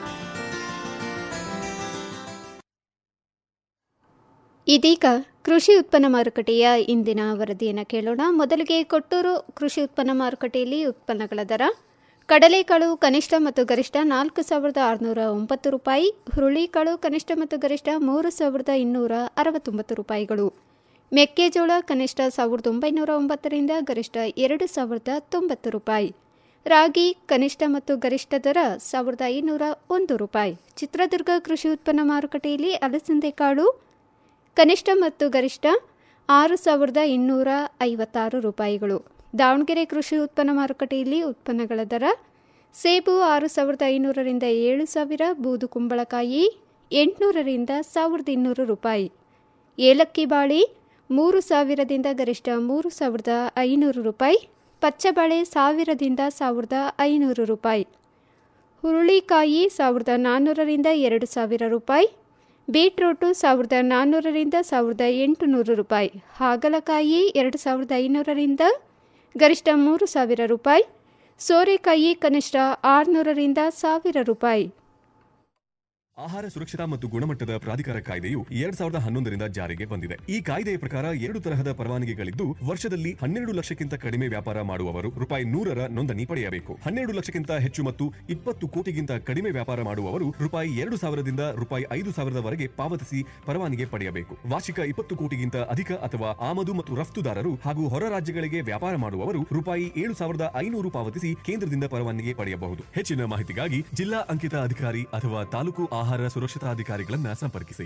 ಇದೀಗ ಕೃಷಿ ಉತ್ಪನ್ನ ಮಾರುಕಟ್ಟೆಯ ಇಂದಿನ ವರದಿಯನ್ನು ಕೇಳೋಣ ಮೊದಲಿಗೆ ಕೊಟ್ಟೂರು ಕೃಷಿ ಉತ್ಪನ್ನ ಮಾರುಕಟ್ಟೆಯಲ್ಲಿ ಉತ್ಪನ್ನಗಳ ದರ ಕಡಲೆಕಾಳು ಕನಿಷ್ಠ ಮತ್ತು ಗರಿಷ್ಠ ನಾಲ್ಕು ಸಾವಿರದ ಆರುನೂರ ಒಂಬತ್ತು ರೂಪಾಯಿ ಹುರುಳಿಕಾಳು ಕನಿಷ್ಠ ಮತ್ತು ಗರಿಷ್ಠ ಮೂರು ಸಾವಿರದ ಇನ್ನೂರ ಅರವತ್ತೊಂಬತ್ತು ರೂಪಾಯಿಗಳು ಮೆಕ್ಕೆಜೋಳ ಕನಿಷ್ಠ ಸಾವಿರದ ಒಂಬೈನೂರ ಒಂಬತ್ತರಿಂದ ಗರಿಷ್ಠ ಎರಡು ಸಾವಿರದ ತೊಂಬತ್ತು ರೂಪಾಯಿ ರಾಗಿ ಕನಿಷ್ಠ ಮತ್ತು ಗರಿಷ್ಠ ದರ ಸಾವಿರದ ಐನೂರ ಒಂದು ರೂಪಾಯಿ ಚಿತ್ರದುರ್ಗ ಕೃಷಿ ಉತ್ಪನ್ನ ಮಾರುಕಟ್ಟೆಯಲ್ಲಿ ಅಲಸಂದೆ ಕಾಳು ಕನಿಷ್ಠ ಮತ್ತು ಗರಿಷ್ಠ ಆರು ಸಾವಿರದ ಇನ್ನೂರ ಐವತ್ತಾರು ರೂಪಾಯಿಗಳು ದಾವಣಗೆರೆ ಕೃಷಿ ಉತ್ಪನ್ನ ಮಾರುಕಟ್ಟೆಯಲ್ಲಿ ಉತ್ಪನ್ನಗಳ ದರ ಸೇಬು ಆರು ಸಾವಿರದ ಐನೂರರಿಂದ ಏಳು ಸಾವಿರ ಬೂದು ಕುಂಬಳಕಾಯಿ ಎಂಟುನೂರರಿಂದ ಸಾವಿರದ ಇನ್ನೂರು ರೂಪಾಯಿ ಏಲಕ್ಕಿ ಬಾಳಿ ಮೂರು ಸಾವಿರದಿಂದ ಗರಿಷ್ಠ ಮೂರು ಸಾವಿರದ ಐನೂರು ರೂಪಾಯಿ ಪಚ್ಚಬಾಳೆ ಸಾವಿರದಿಂದ ಸಾವಿರದ ಐನೂರು ರೂಪಾಯಿ ಹುರುಳಿಕಾಯಿ ಸಾವಿರದ ನಾನ್ನೂರರಿಂದ ಎರಡು ಸಾವಿರ ರೂಪಾಯಿ ಬೀಟ್ರೂಟು ಸಾವಿರದ ನಾನ್ನೂರರಿಂದ ಸಾವಿರದ ಎಂಟುನೂರು ರೂಪಾಯಿ ಹಾಗಲಕಾಯಿ ಎರಡು ಸಾವಿರದ ಐನೂರರಿಂದ ಗರಿಷ್ಠ ಮೂರು ಸಾವಿರ ರೂಪಾಯಿ ಸೋರೆಕಾಯಿ ಕನಿಷ್ಠ ಆರುನೂರರಿಂದ ಸಾವಿರ ರೂಪಾಯಿ ಆಹಾರ ಸುರಕ್ಷತಾ ಮತ್ತು ಗುಣಮಟ್ಟದ ಪ್ರಾಧಿಕಾರ ಕಾಯ್ದೆಯು ಎರಡ್ ಸಾವಿರದ ಹನ್ನೊಂದರಿಂದ ಜಾರಿಗೆ ಬಂದಿದೆ ಈ ಕಾಯ್ದೆಯ ಪ್ರಕಾರ ಎರಡು ತರಹದ ಪರವಾನಗಿಗಳಿದ್ದು ವರ್ಷದಲ್ಲಿ ಹನ್ನೆರಡು ಲಕ್ಷಕ್ಕಿಂತ ಕಡಿಮೆ ವ್ಯಾಪಾರ ಮಾಡುವವರು ರೂಪಾಯಿ ನೂರರ ನೋಂದಣಿ ಪಡೆಯಬೇಕು ಹನ್ನೆರಡು ಲಕ್ಷಕ್ಕಿಂತ ಹೆಚ್ಚು ಮತ್ತು ಇಪ್ಪತ್ತು ಕೋಟಿಗಿಂತ ಕಡಿಮೆ ವ್ಯಾಪಾರ ಮಾಡುವವರು ರೂಪಾಯಿ ಎರಡು ಸಾವಿರದಿಂದ ರೂಪಾಯಿ ಐದು ಸಾವಿರದವರೆಗೆ ಪಾವತಿಸಿ ಪರವಾನಗಿ ಪಡೆಯಬೇಕು ವಾರ್ಷಿಕ ಇಪ್ಪತ್ತು ಕೋಟಿಗಿಂತ ಅಧಿಕ ಅಥವಾ ಆಮದು ಮತ್ತು ರಫ್ತುದಾರರು ಹಾಗೂ ಹೊರ ರಾಜ್ಯಗಳಿಗೆ ವ್ಯಾಪಾರ ಮಾಡುವವರು ರೂಪಾಯಿ ಏಳು ಸಾವಿರದ ಐನೂರು ಪಾವತಿಸಿ ಕೇಂದ್ರದಿಂದ ಪರವಾನಗಿ ಪಡೆಯಬಹುದು ಹೆಚ್ಚಿನ ಮಾಹಿತಿಗಾಗಿ ಜಿಲ್ಲಾ ಅಂಕಿತ ಅಧಿಕಾರಿ ಅಥವಾ ತಾಲೂಕು ಆಹಾರ ಸುರಕ್ಷತಾ ಅಧಿಕಾರಿಗಳನ್ನ ಸಂಪರ್ಕಿಸಿ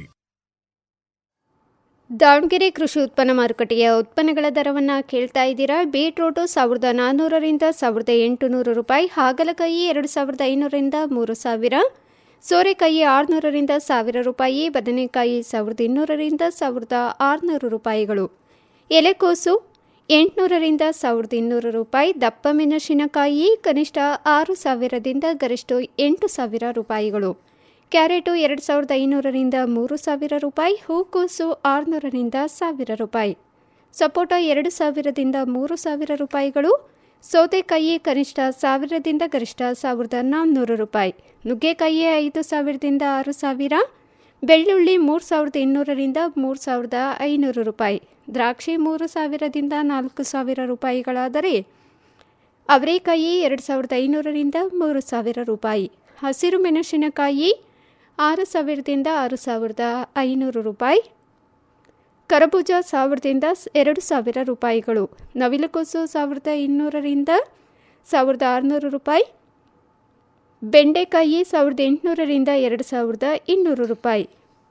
ದಾವಣಗೆರೆ ಕೃಷಿ ಉತ್ಪನ್ನ ಮಾರುಕಟ್ಟೆಯ ಉತ್ಪನ್ನಗಳ ದರವನ್ನು ಕೇಳ್ತಾ ಇದ್ದೀರಾ ಬೀಟ್ರೂಟು ಸಾವಿರದ ನಾನ್ನೂರರಿಂದ ಸಾವಿರದ ಎಂಟುನೂರು ರೂಪಾಯಿ ಹಾಗಲಕಾಯಿ ಎರಡು ಸಾವಿರದ ಐನೂರರಿಂದ ಮೂರು ಸಾವಿರ ಸೋರೆಕಾಯಿ ಆರುನೂರರಿಂದ ಸಾವಿರ ರೂಪಾಯಿ ಬದನೆಕಾಯಿ ಸಾವಿರದ ಇನ್ನೂರರಿಂದ ಸಾವಿರದ ಆರುನೂರು ರೂಪಾಯಿಗಳು ಎಲೆಕೋಸು ಎಂಟುನೂರರಿಂದ ಸಾವಿರದ ಇನ್ನೂರು ರೂಪಾಯಿ ದಪ್ಪ ಮೆಣಸಿನಕಾಯಿ ಕನಿಷ್ಠ ಆರು ಸಾವಿರದಿಂದ ಗರಿಷ್ಠ ಎಂಟು ಸಾವಿರ ರೂಪಾಯಿಗಳು ಕ್ಯಾರೆಟು ಎರಡು ಸಾವಿರದ ಐನೂರರಿಂದ ಮೂರು ಸಾವಿರ ರೂಪಾಯಿ ಹೂಕೋಸು ಆರುನೂರರಿಂದ ಸಾವಿರ ರೂಪಾಯಿ ಸಪೋಟ ಎರಡು ಸಾವಿರದಿಂದ ಮೂರು ಸಾವಿರ ರೂಪಾಯಿಗಳು ಸೌತೆಕಾಯಿ ಕನಿಷ್ಠ ಸಾವಿರದಿಂದ ಗರಿಷ್ಠ ಸಾವಿರದ ನಾನ್ನೂರು ರೂಪಾಯಿ ನುಗ್ಗೆಕಾಯಿ ಐದು ಸಾವಿರದಿಂದ ಆರು ಸಾವಿರ ಬೆಳ್ಳುಳ್ಳಿ ಮೂರು ಸಾವಿರದ ಇನ್ನೂರರಿಂದ ಮೂರು ಸಾವಿರದ ಐನೂರು ರೂಪಾಯಿ ದ್ರಾಕ್ಷಿ ಮೂರು ಸಾವಿರದಿಂದ ನಾಲ್ಕು ಸಾವಿರ ರೂಪಾಯಿಗಳಾದರೆ ಅವರೆಕಾಯಿ ಎರಡು ಸಾವಿರದ ಐನೂರರಿಂದ ಮೂರು ಸಾವಿರ ರೂಪಾಯಿ ಹಸಿರು ಮೆಣಸಿನಕಾಯಿ ಆರು ಸಾವಿರದಿಂದ ಆರು ಸಾವಿರದ ಐನೂರು ರೂಪಾಯಿ ಕರಬೂಜ ಸಾವಿರದಿಂದ ಎರಡು ಸಾವಿರ ರೂಪಾಯಿಗಳು ನವಿಲುಕೋಸು ಸಾವಿರದ ಇನ್ನೂರರಿಂದ ಸಾವಿರದ ಆರುನೂರು ರೂಪಾಯಿ ಬೆಂಡೆಕಾಯಿ ಸಾವಿರದ ಎಂಟುನೂರರಿಂದ ಎರಡು ಸಾವಿರದ ಇನ್ನೂರು ರೂಪಾಯಿ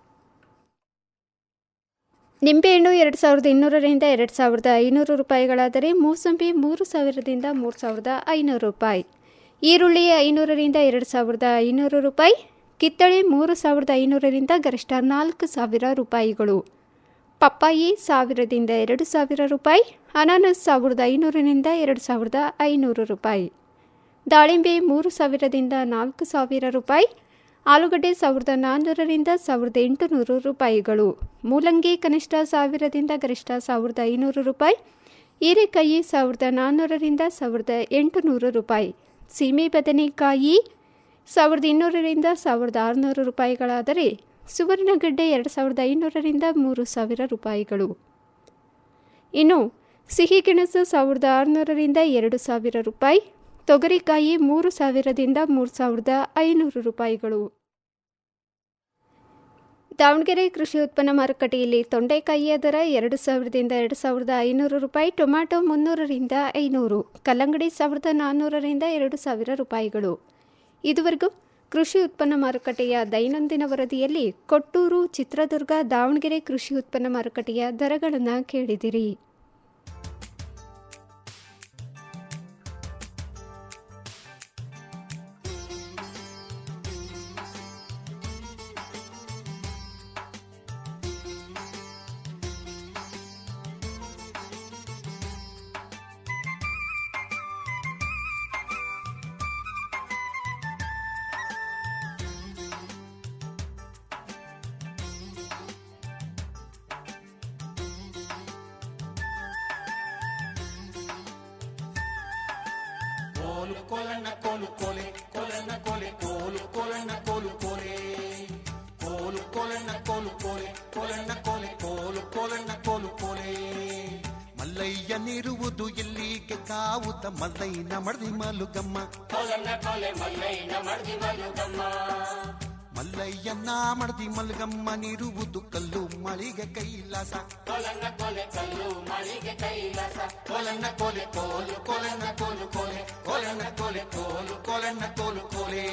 ನಿಂಬೆಹಣ್ಣು ಎರಡು ಸಾವಿರದ ಇನ್ನೂರರಿಂದ ಎರಡು ಸಾವಿರದ ಐನೂರು ರೂಪಾಯಿಗಳಾದರೆ ಮೂಸಂಬಿ ಮೂರು ಸಾವಿರದಿಂದ ಮೂರು ಸಾವಿರದ ಐನೂರು ರೂಪಾಯಿ ಈರುಳ್ಳಿ ಐನೂರರಿಂದ ಎರಡು ಸಾವಿರದ ಐನೂರು ರೂಪಾಯಿ ಕಿತ್ತಳೆ ಮೂರು ಸಾವಿರದ ಐನೂರರಿಂದ ಗರಿಷ್ಠ ನಾಲ್ಕು ಸಾವಿರ ರೂಪಾಯಿಗಳು ಪಪ್ಪಾಯಿ ಸಾವಿರದಿಂದ ಎರಡು ಸಾವಿರ ರೂಪಾಯಿ ಅನಾನಸ್ ಸಾವಿರದ ಐನೂರರಿಂದ ಎರಡು ಸಾವಿರದ ಐನೂರು ರೂಪಾಯಿ ದಾಳಿಂಬೆ ಮೂರು ಸಾವಿರದಿಂದ ನಾಲ್ಕು ಸಾವಿರ ರೂಪಾಯಿ ಆಲೂಗಡ್ಡೆ ಸಾವಿರದ ನಾನ್ನೂರರಿಂದ ಸಾವಿರದ ಎಂಟುನೂರು ರೂಪಾಯಿಗಳು ಮೂಲಂಗಿ ಕನಿಷ್ಠ ಸಾವಿರದಿಂದ ಗರಿಷ್ಠ ಸಾವಿರದ ಐನೂರು ರೂಪಾಯಿ ಹೀರೆಕಾಯಿ ಸಾವಿರದ ನಾನ್ನೂರರಿಂದ ಸಾವಿರದ ಎಂಟುನೂರು ರೂಪಾಯಿ ಸೀಮೆ ಬದನೆಕಾಯಿ ಸಾವಿರದ ಇನ್ನೂರರಿಂದ ಸಾವಿರದ ಆರುನೂರು ರೂಪಾಯಿಗಳಾದರೆ ಸುವರ್ಣಗಡ್ಡೆ ಎರಡು ಸಾವಿರದ ಐನೂರರಿಂದ ಮೂರು ಸಾವಿರ ರೂಪಾಯಿಗಳು ಇನ್ನು ಸಿಹಿಗೆಣಸು ಸಾವಿರದ ಆರುನೂರರಿಂದ ಎರಡು ಸಾವಿರ ರೂಪಾಯಿ ತೊಗರಿಕಾಯಿ ಮೂರು ಸಾವಿರದಿಂದ ಮೂರು ಸಾವಿರದ ಐನೂರು ರೂಪಾಯಿಗಳು ದಾವಣಗೆರೆ ಕೃಷಿ ಉತ್ಪನ್ನ ಮಾರುಕಟ್ಟೆಯಲ್ಲಿ ತೊಂಡೆಕಾಯಿಯ ದರ ಎರಡು ಸಾವಿರದಿಂದ ಎರಡು ಸಾವಿರದ ಐನೂರು ರೂಪಾಯಿ ಟೊಮ್ಯಾಟೊ ಮುನ್ನೂರರಿಂದ ಐನೂರು ಕಲ್ಲಂಗಡಿ ಸಾವಿರದ ನಾನ್ನೂರರಿಂದ ಎರಡು ಸಾವಿರ ರೂಪಾಯಿಗಳು ಇದುವರೆಗೂ ಕೃಷಿ ಉತ್ಪನ್ನ ಮಾರುಕಟ್ಟೆಯ ದೈನಂದಿನ ವರದಿಯಲ್ಲಿ ಕೊಟ್ಟೂರು ಚಿತ್ರದುರ್ಗ ದಾವಣಗೆರೆ ಕೃಷಿ ಉತ್ಪನ್ನ ಮಾರುಕಟ್ಟೆಯ ದರಗಳನ್ನು ಕೇಳಿದಿರಿ ಕೋಲು ಕೋಲಣ್ಣ ಕೋಲು ಕೋಲೆ ಕೋಲಣ್ಣ ಕೋಲೆ ಕೋಲು ಕೋಲಣ್ಣ ಕೋಲು ಕೋಲೆ ಕೋಲು ಕೋಲಣ್ಣ ಕೋಲು ಕೋಲೆ ಕೋಲಣ್ಣ ಕೋಲೆ ಕೋಲು ಕೋಲಣ್ಣ ಕೋಲು ಕೋಲೆ ಮಲ್ಲಯ್ಯನಿರುವುದು ಎಲ್ಲಿಗೆ ಕಾವುತ ಮಲ್ಲಯ್ಯನ ಮಡದಿ ಮಲುಗಮ್ಮ ಕೋಲನ್ನ ಕೋಲೆ ಮಲ್ಲಯ್ಯನ ಮಡ್ದಿ ಮಲುಗಮ್ಮ ಮಲ್ಲಯ್ಯನ ಮಡದಿ ಮಲಗಮ್ಮನಿರುವುದು ಕಲ್ಲು ಮಳಿಗೆ ಕೈಲಾಸ ಕೋಲನ್ನ ಕೋಲೆ ಕಲ್ಲು ಮಳಿಗೆ ಕೈಲಾಸ ಕೋಲಣ್ಣ ಕೋಲೆ ಕೋಲು ಕೋಲಣ್ಣ ಕೋಲು ಕೋಲೆ ಕೋಲಣ್ಣ ಕೋಲೆ ಕೋಲು ಕೋಲಣ್ಣ ಕೋಲು ಕೋಲೆ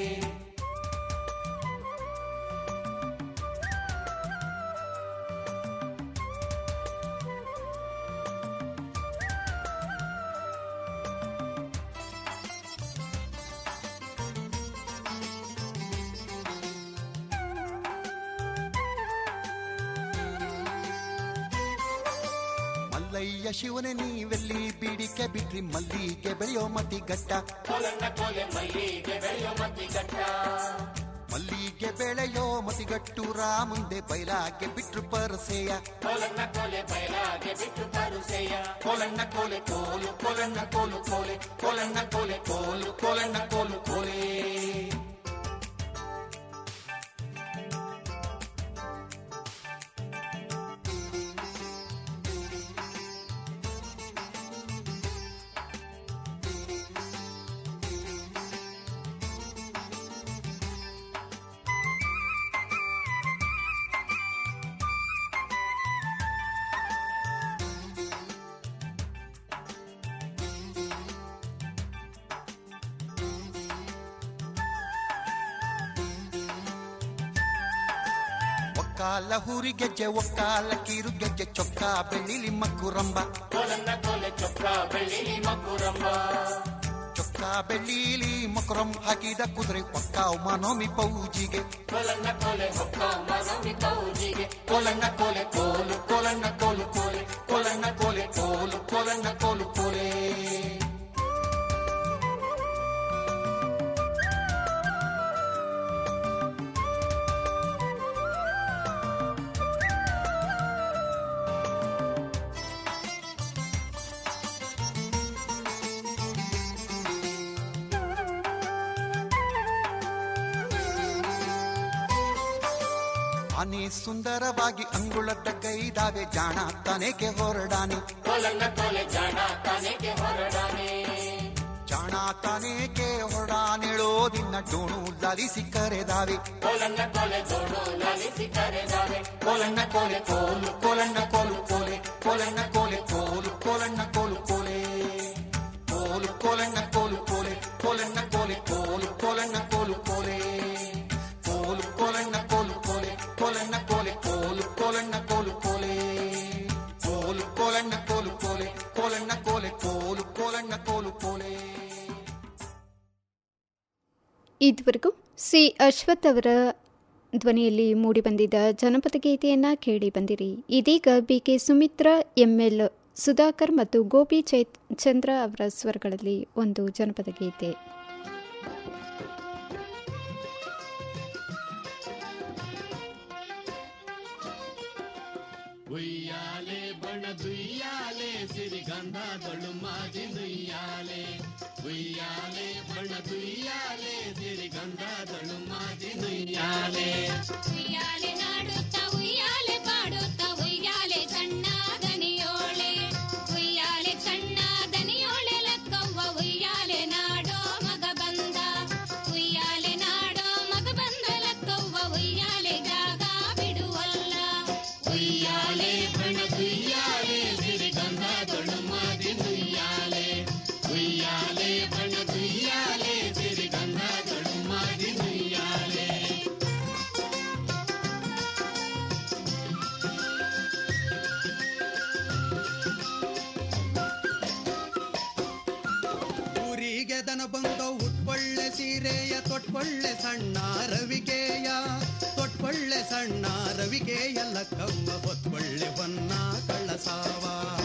ಮಲ್ಲಯ್ಯ ಶಿವನೇ ನೀವೆಲ್ಲಿ ಬೀಡಿಕೆ ಬಿಟ್ರಿ ಮಲ್ಲಿಗೆ ಬೆಳೆಯೋ ಮತಿ ಗಟ್ಟ ಕೋಲನ್ನ ಕೋಲೆ ಮಲ್ಲಿಗೆ ಬೆಳೆಯೋ ಮತ್ತಿ ಗಟ್ಟ ಮಲ್ಲಿಗೆ ಬೆಳೆಯೋ ಮತಿಗಟ್ಟು ಮುಂದೆ ಬೈಲಾಗೆ ಬಿಟ್ರು ಪರಸೆಯ ಕೋಲನ್ನ ಕೋಲೆ ಬಯಲಾಗೆ ಬಿಟ್ಟು ಬರುಸೆಯ ಕೋಲಣ್ಣ ಕೋಲೆ ಕೋಲು ಕೋಲಣ್ಣ ಕೋಲು ಕೋಲೆ ಕೋಲಣ್ಣ ಕೋಲೆ ಕೋಲು ಕೋಲಣ್ಣ ಕೋಲು ಕೋಲೆ ಒಕ್ಕಾಲ ಹುರಿ ಗೆಜ್ಜೆ ಒಕ್ಕಾಲ ಕಿರು ಗೆಜ್ಜೆ ಚೊಕ್ಕ ಬೆಳ್ಳಿಲಿ ಮಕ್ಕುರಂಬ ಕೋಲನ್ನ ಕೋಲೆ ಚೊಕ್ಕ ಬೆಳ್ಳಿಲಿ ಮಕ್ಕುರಂಬ ಚೊಕ್ಕ ಬೆಳ್ಳಿಲಿ ಮಕುರಂ ಹಾಕಿದ ಕುದುರೆ ಪಕ್ಕಾವ್ ಮನೋಮಿ ಪೌಜಿಗೆ ಕೋಲನ್ನ ಕೋಲೆ ಹೊಕ್ಕ ಮನವಿ ಕೌಜಿಗೆ ಕೋಲಣ್ಣ ಕೋಲೆ ಕೋಲು ಕೋಲಣ್ಣ ಕೋಲು ಕೋಲೆ ಕೋಲಣ್ಣ ಕೋಲೆ ಕೋಲು ಕೋಲಣ್ಣ ಕೋಲು ಕೋಲೆ ಆನೆ ಸುಂದರವಾಗಿ ಅಂಗುಳದ ಕೈದಾವೆ ಜಾಣ ತನೆಗೆ ಹೊರಡಾನೆ ಕೋಲನ್ನ ಕೋಲೆ ಜಾಣ ತಾನೆಗೆ ಹೊರಡಾನೆ ಜಾಣ ತನೆಗೆ ಹೊರಡಾನೆಳೋದಿನ್ನ ಡೋಣು ಲಾಲಿಸಿ ಕರೆದಾವೆ ಕೋಲನ್ನ ಕೋಲೆ ಜೋಡು ಲಾಲಿಸಿ ಕರೆದಾವೆ ಕೋಲಣ್ಣ ಕೋಲೆ ಕೋಲು ಕೋಲಣ್ಣ ಕೋಲು ಕೋಲೆ ಕೋಲಣ್ಣ ಕೋಲೆ ಕೋಲು ಕೋಲಣ್ಣ ಕೋಲು ಕೋಲೆ ಕೋಲು ಕೋಲಣ್ಣ ಕೋಲು ಕೋಲೆ ಕೋಲಣ್ಣ ಕೋಲೆ ಕೋಲು ಕೋಲಣ್ಣ ಕೋಲು ಕೋಲೆ ಕೋಲು ಕೋಲಣ್ಣ ಕೋಲು ಕೋಲೆ ಕೋಲಣ್ಣ ಕೋಲೆ ಕೋಲು ಕೋಲಣ್ಣ ಕೋಲು ಕೋಲೆ ಕೋಲು ಕೋಲಣ್ಣ ಕೋಲು ಕೋಲೆ ಕೋಲಣ್ಣ ಕೋಲೆ ಕೋಲು ಕೋಲಣ್ಣ ಕೋಲು ಕೋಲೆ ಇದುವರೆಗೂ ಸಿ ಅಶ್ವಥ್ ಅವರ ಧ್ವನಿಯಲ್ಲಿ ಮೂಡಿಬಂದಿದ್ದ ಜನಪದ ಗೀತೆಯನ್ನು ಕೇಳಿ ಬಂದಿರಿ ಇದೀಗ B K Sumitra ML Sudhakar ಮತ್ತು ಗೋಪಿ ಚೈತ್ ಚಂದ್ರ ಅವರ ಸ್ವರಗಳಲ್ಲಿ ಒಂದು ಜನಪದ ಗೀತೆ ಉಯ್ಯಾಲೆ ಬಣದುಯ್ಯಾಲೆ ಸಿರಿಗಂಧದಳು ಮಾಜಿ ನುಯ್ಯಾಲೆ ಉಯ್ಯಾಲೆ ಬಣದುಯ್ಯಾಲೆ ಸಿರಿಗಂಧದಳು ಮಾಜಿ ನುಯ್ಯಾಲೆ ಉಯ್ಯಾಲೆ ನಾಡುತ್ತ ಉಯ್ಯಾಲೆ ಪಾಡುತ್ತ ಉಯ್ಯಾಲೆ ಸಣ್ಣ ದನಿಯೋಳೆ ಉಯ್ಯಾಲೆ ಸಣ್ಣ ದನಿಯೋಳೆ ಲಕ್ಕವ್ವ ಉಯ್ಯಾಲೆ ನಾಡೋ ಮಗ ಬಂದ ಉಯ್ಯಾಲೆ ನಾಡೋ ಮಗ ಬಂದ ಲಕ್ಕವ್ವ ಉಯ್ಯಾಲೆ ಜಾಗ ಬಿಡುವಲ್ಲ ಉಯ್ಯಾಲೆ ಬಣದುಯ್ಯಾಲೆ ಸಿರಿಗಂಧದಳು ಮಾಜಿ ನುಯ್ಯಾಲೆ ಉಯ್ಯಾಲೆ ಬಣದುಯ್ಯಾಲೆ ಸಿರಿಗಂಧದಳು ಮಾಜಿ ನುಯ್ಯಾಲೆ ಊರಿಗೆ ದನ ಬಂದ ಉಟ್ಕೊಳ್ಳೆ ಸೀರೆಯ ತೊಟ್ಕೊಳ್ಳೆ ಸಣ್ಣ ರವಿಕೆಯ ತೊಟ್ಕೊಳ್ಳೆ ಸಣ್ಣ ರವಿಕೆಯ ಲಕ್ಕವ್ವ ಹೊತ್ಕೊಳ್ಳೆ ಬನ್ನ ಕಳ್ಳಸಾವ